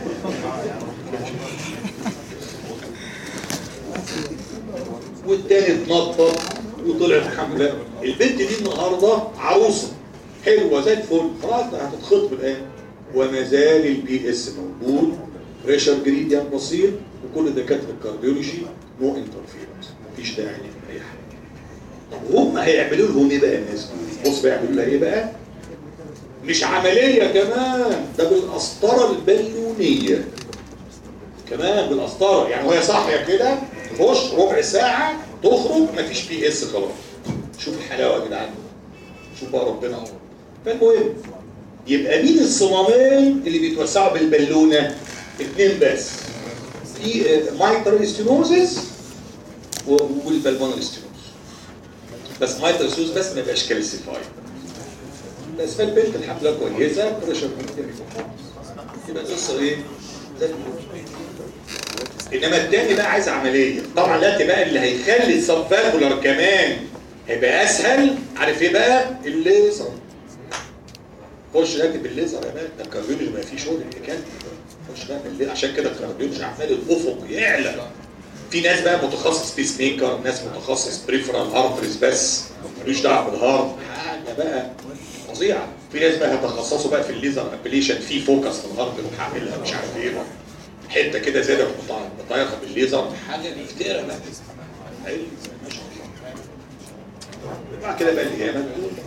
والتاني اتنطط وطلعت الحمد لله البنت دي النهارده عروسه حلوه زي الفل خلاص ده هتتخطب الان وما زال البي اس موجود بريشر جريديان بسيط وكل دكاتره الكارديولوجي نو انترفيرنس مفيش داعي لاي حاجه طب هم هيعملوا لهم ايه بقى الناس دول؟ بص بقى يعملوا لها ايه بقى؟ مش عمليه كمان ده بالقسطره البالونيه كمان بالقسطره يعني وهي صاحيه كده تخش ربع ساعه تخرج مفيش بي اس خلاص شوف الحلاوه يا جدعان شوف بقى ربنا اهو فالمهم يبقى مين الصمامين اللي بيتوسعوا بالبالونه؟ اثنين بس في مايتر ستينوزس والبالمونر ستينوز بس مايتر ستينوز بس ما يبقاش كالسيفايد بس فالبنت الحمد لله كويسه بريشر يبقى القصه ايه؟ زي الفل. انما التاني بقى عايز عمليه طبعا دلوقتي بقى اللي هيخلي السبفاكولار كمان هيبقى اسهل عارف ايه بقى الليزر خش دلوقتي بالليزر يا مان ده الكارديولوجي ما فيش شغل الحكايه خش بقى بالليزر عشان كده الكارديولوجي عمال الافق يعلى في ناس بقى متخصص بيس ميكر ناس متخصص بريفرال ارتريز بس ملوش دعوه بالهارت حاجه بقى فظيعه في ناس بقى هيتخصصوا بقى في الليزر ابليشن في فوكس في الهارت روح هعملها مش عارف ايه بقى. حته كده زي ده مطيخه بالليزر حاجه مفتره بقى حلو ما شاء الله بعد كده بقى القيامه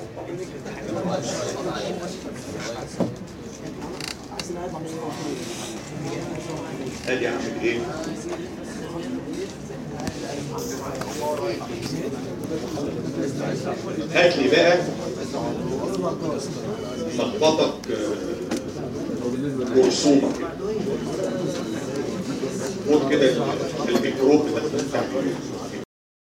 ادي اعمل ايه هات لي بقى لخبطك مرسومه كده خد كده الميكروب ده بتاع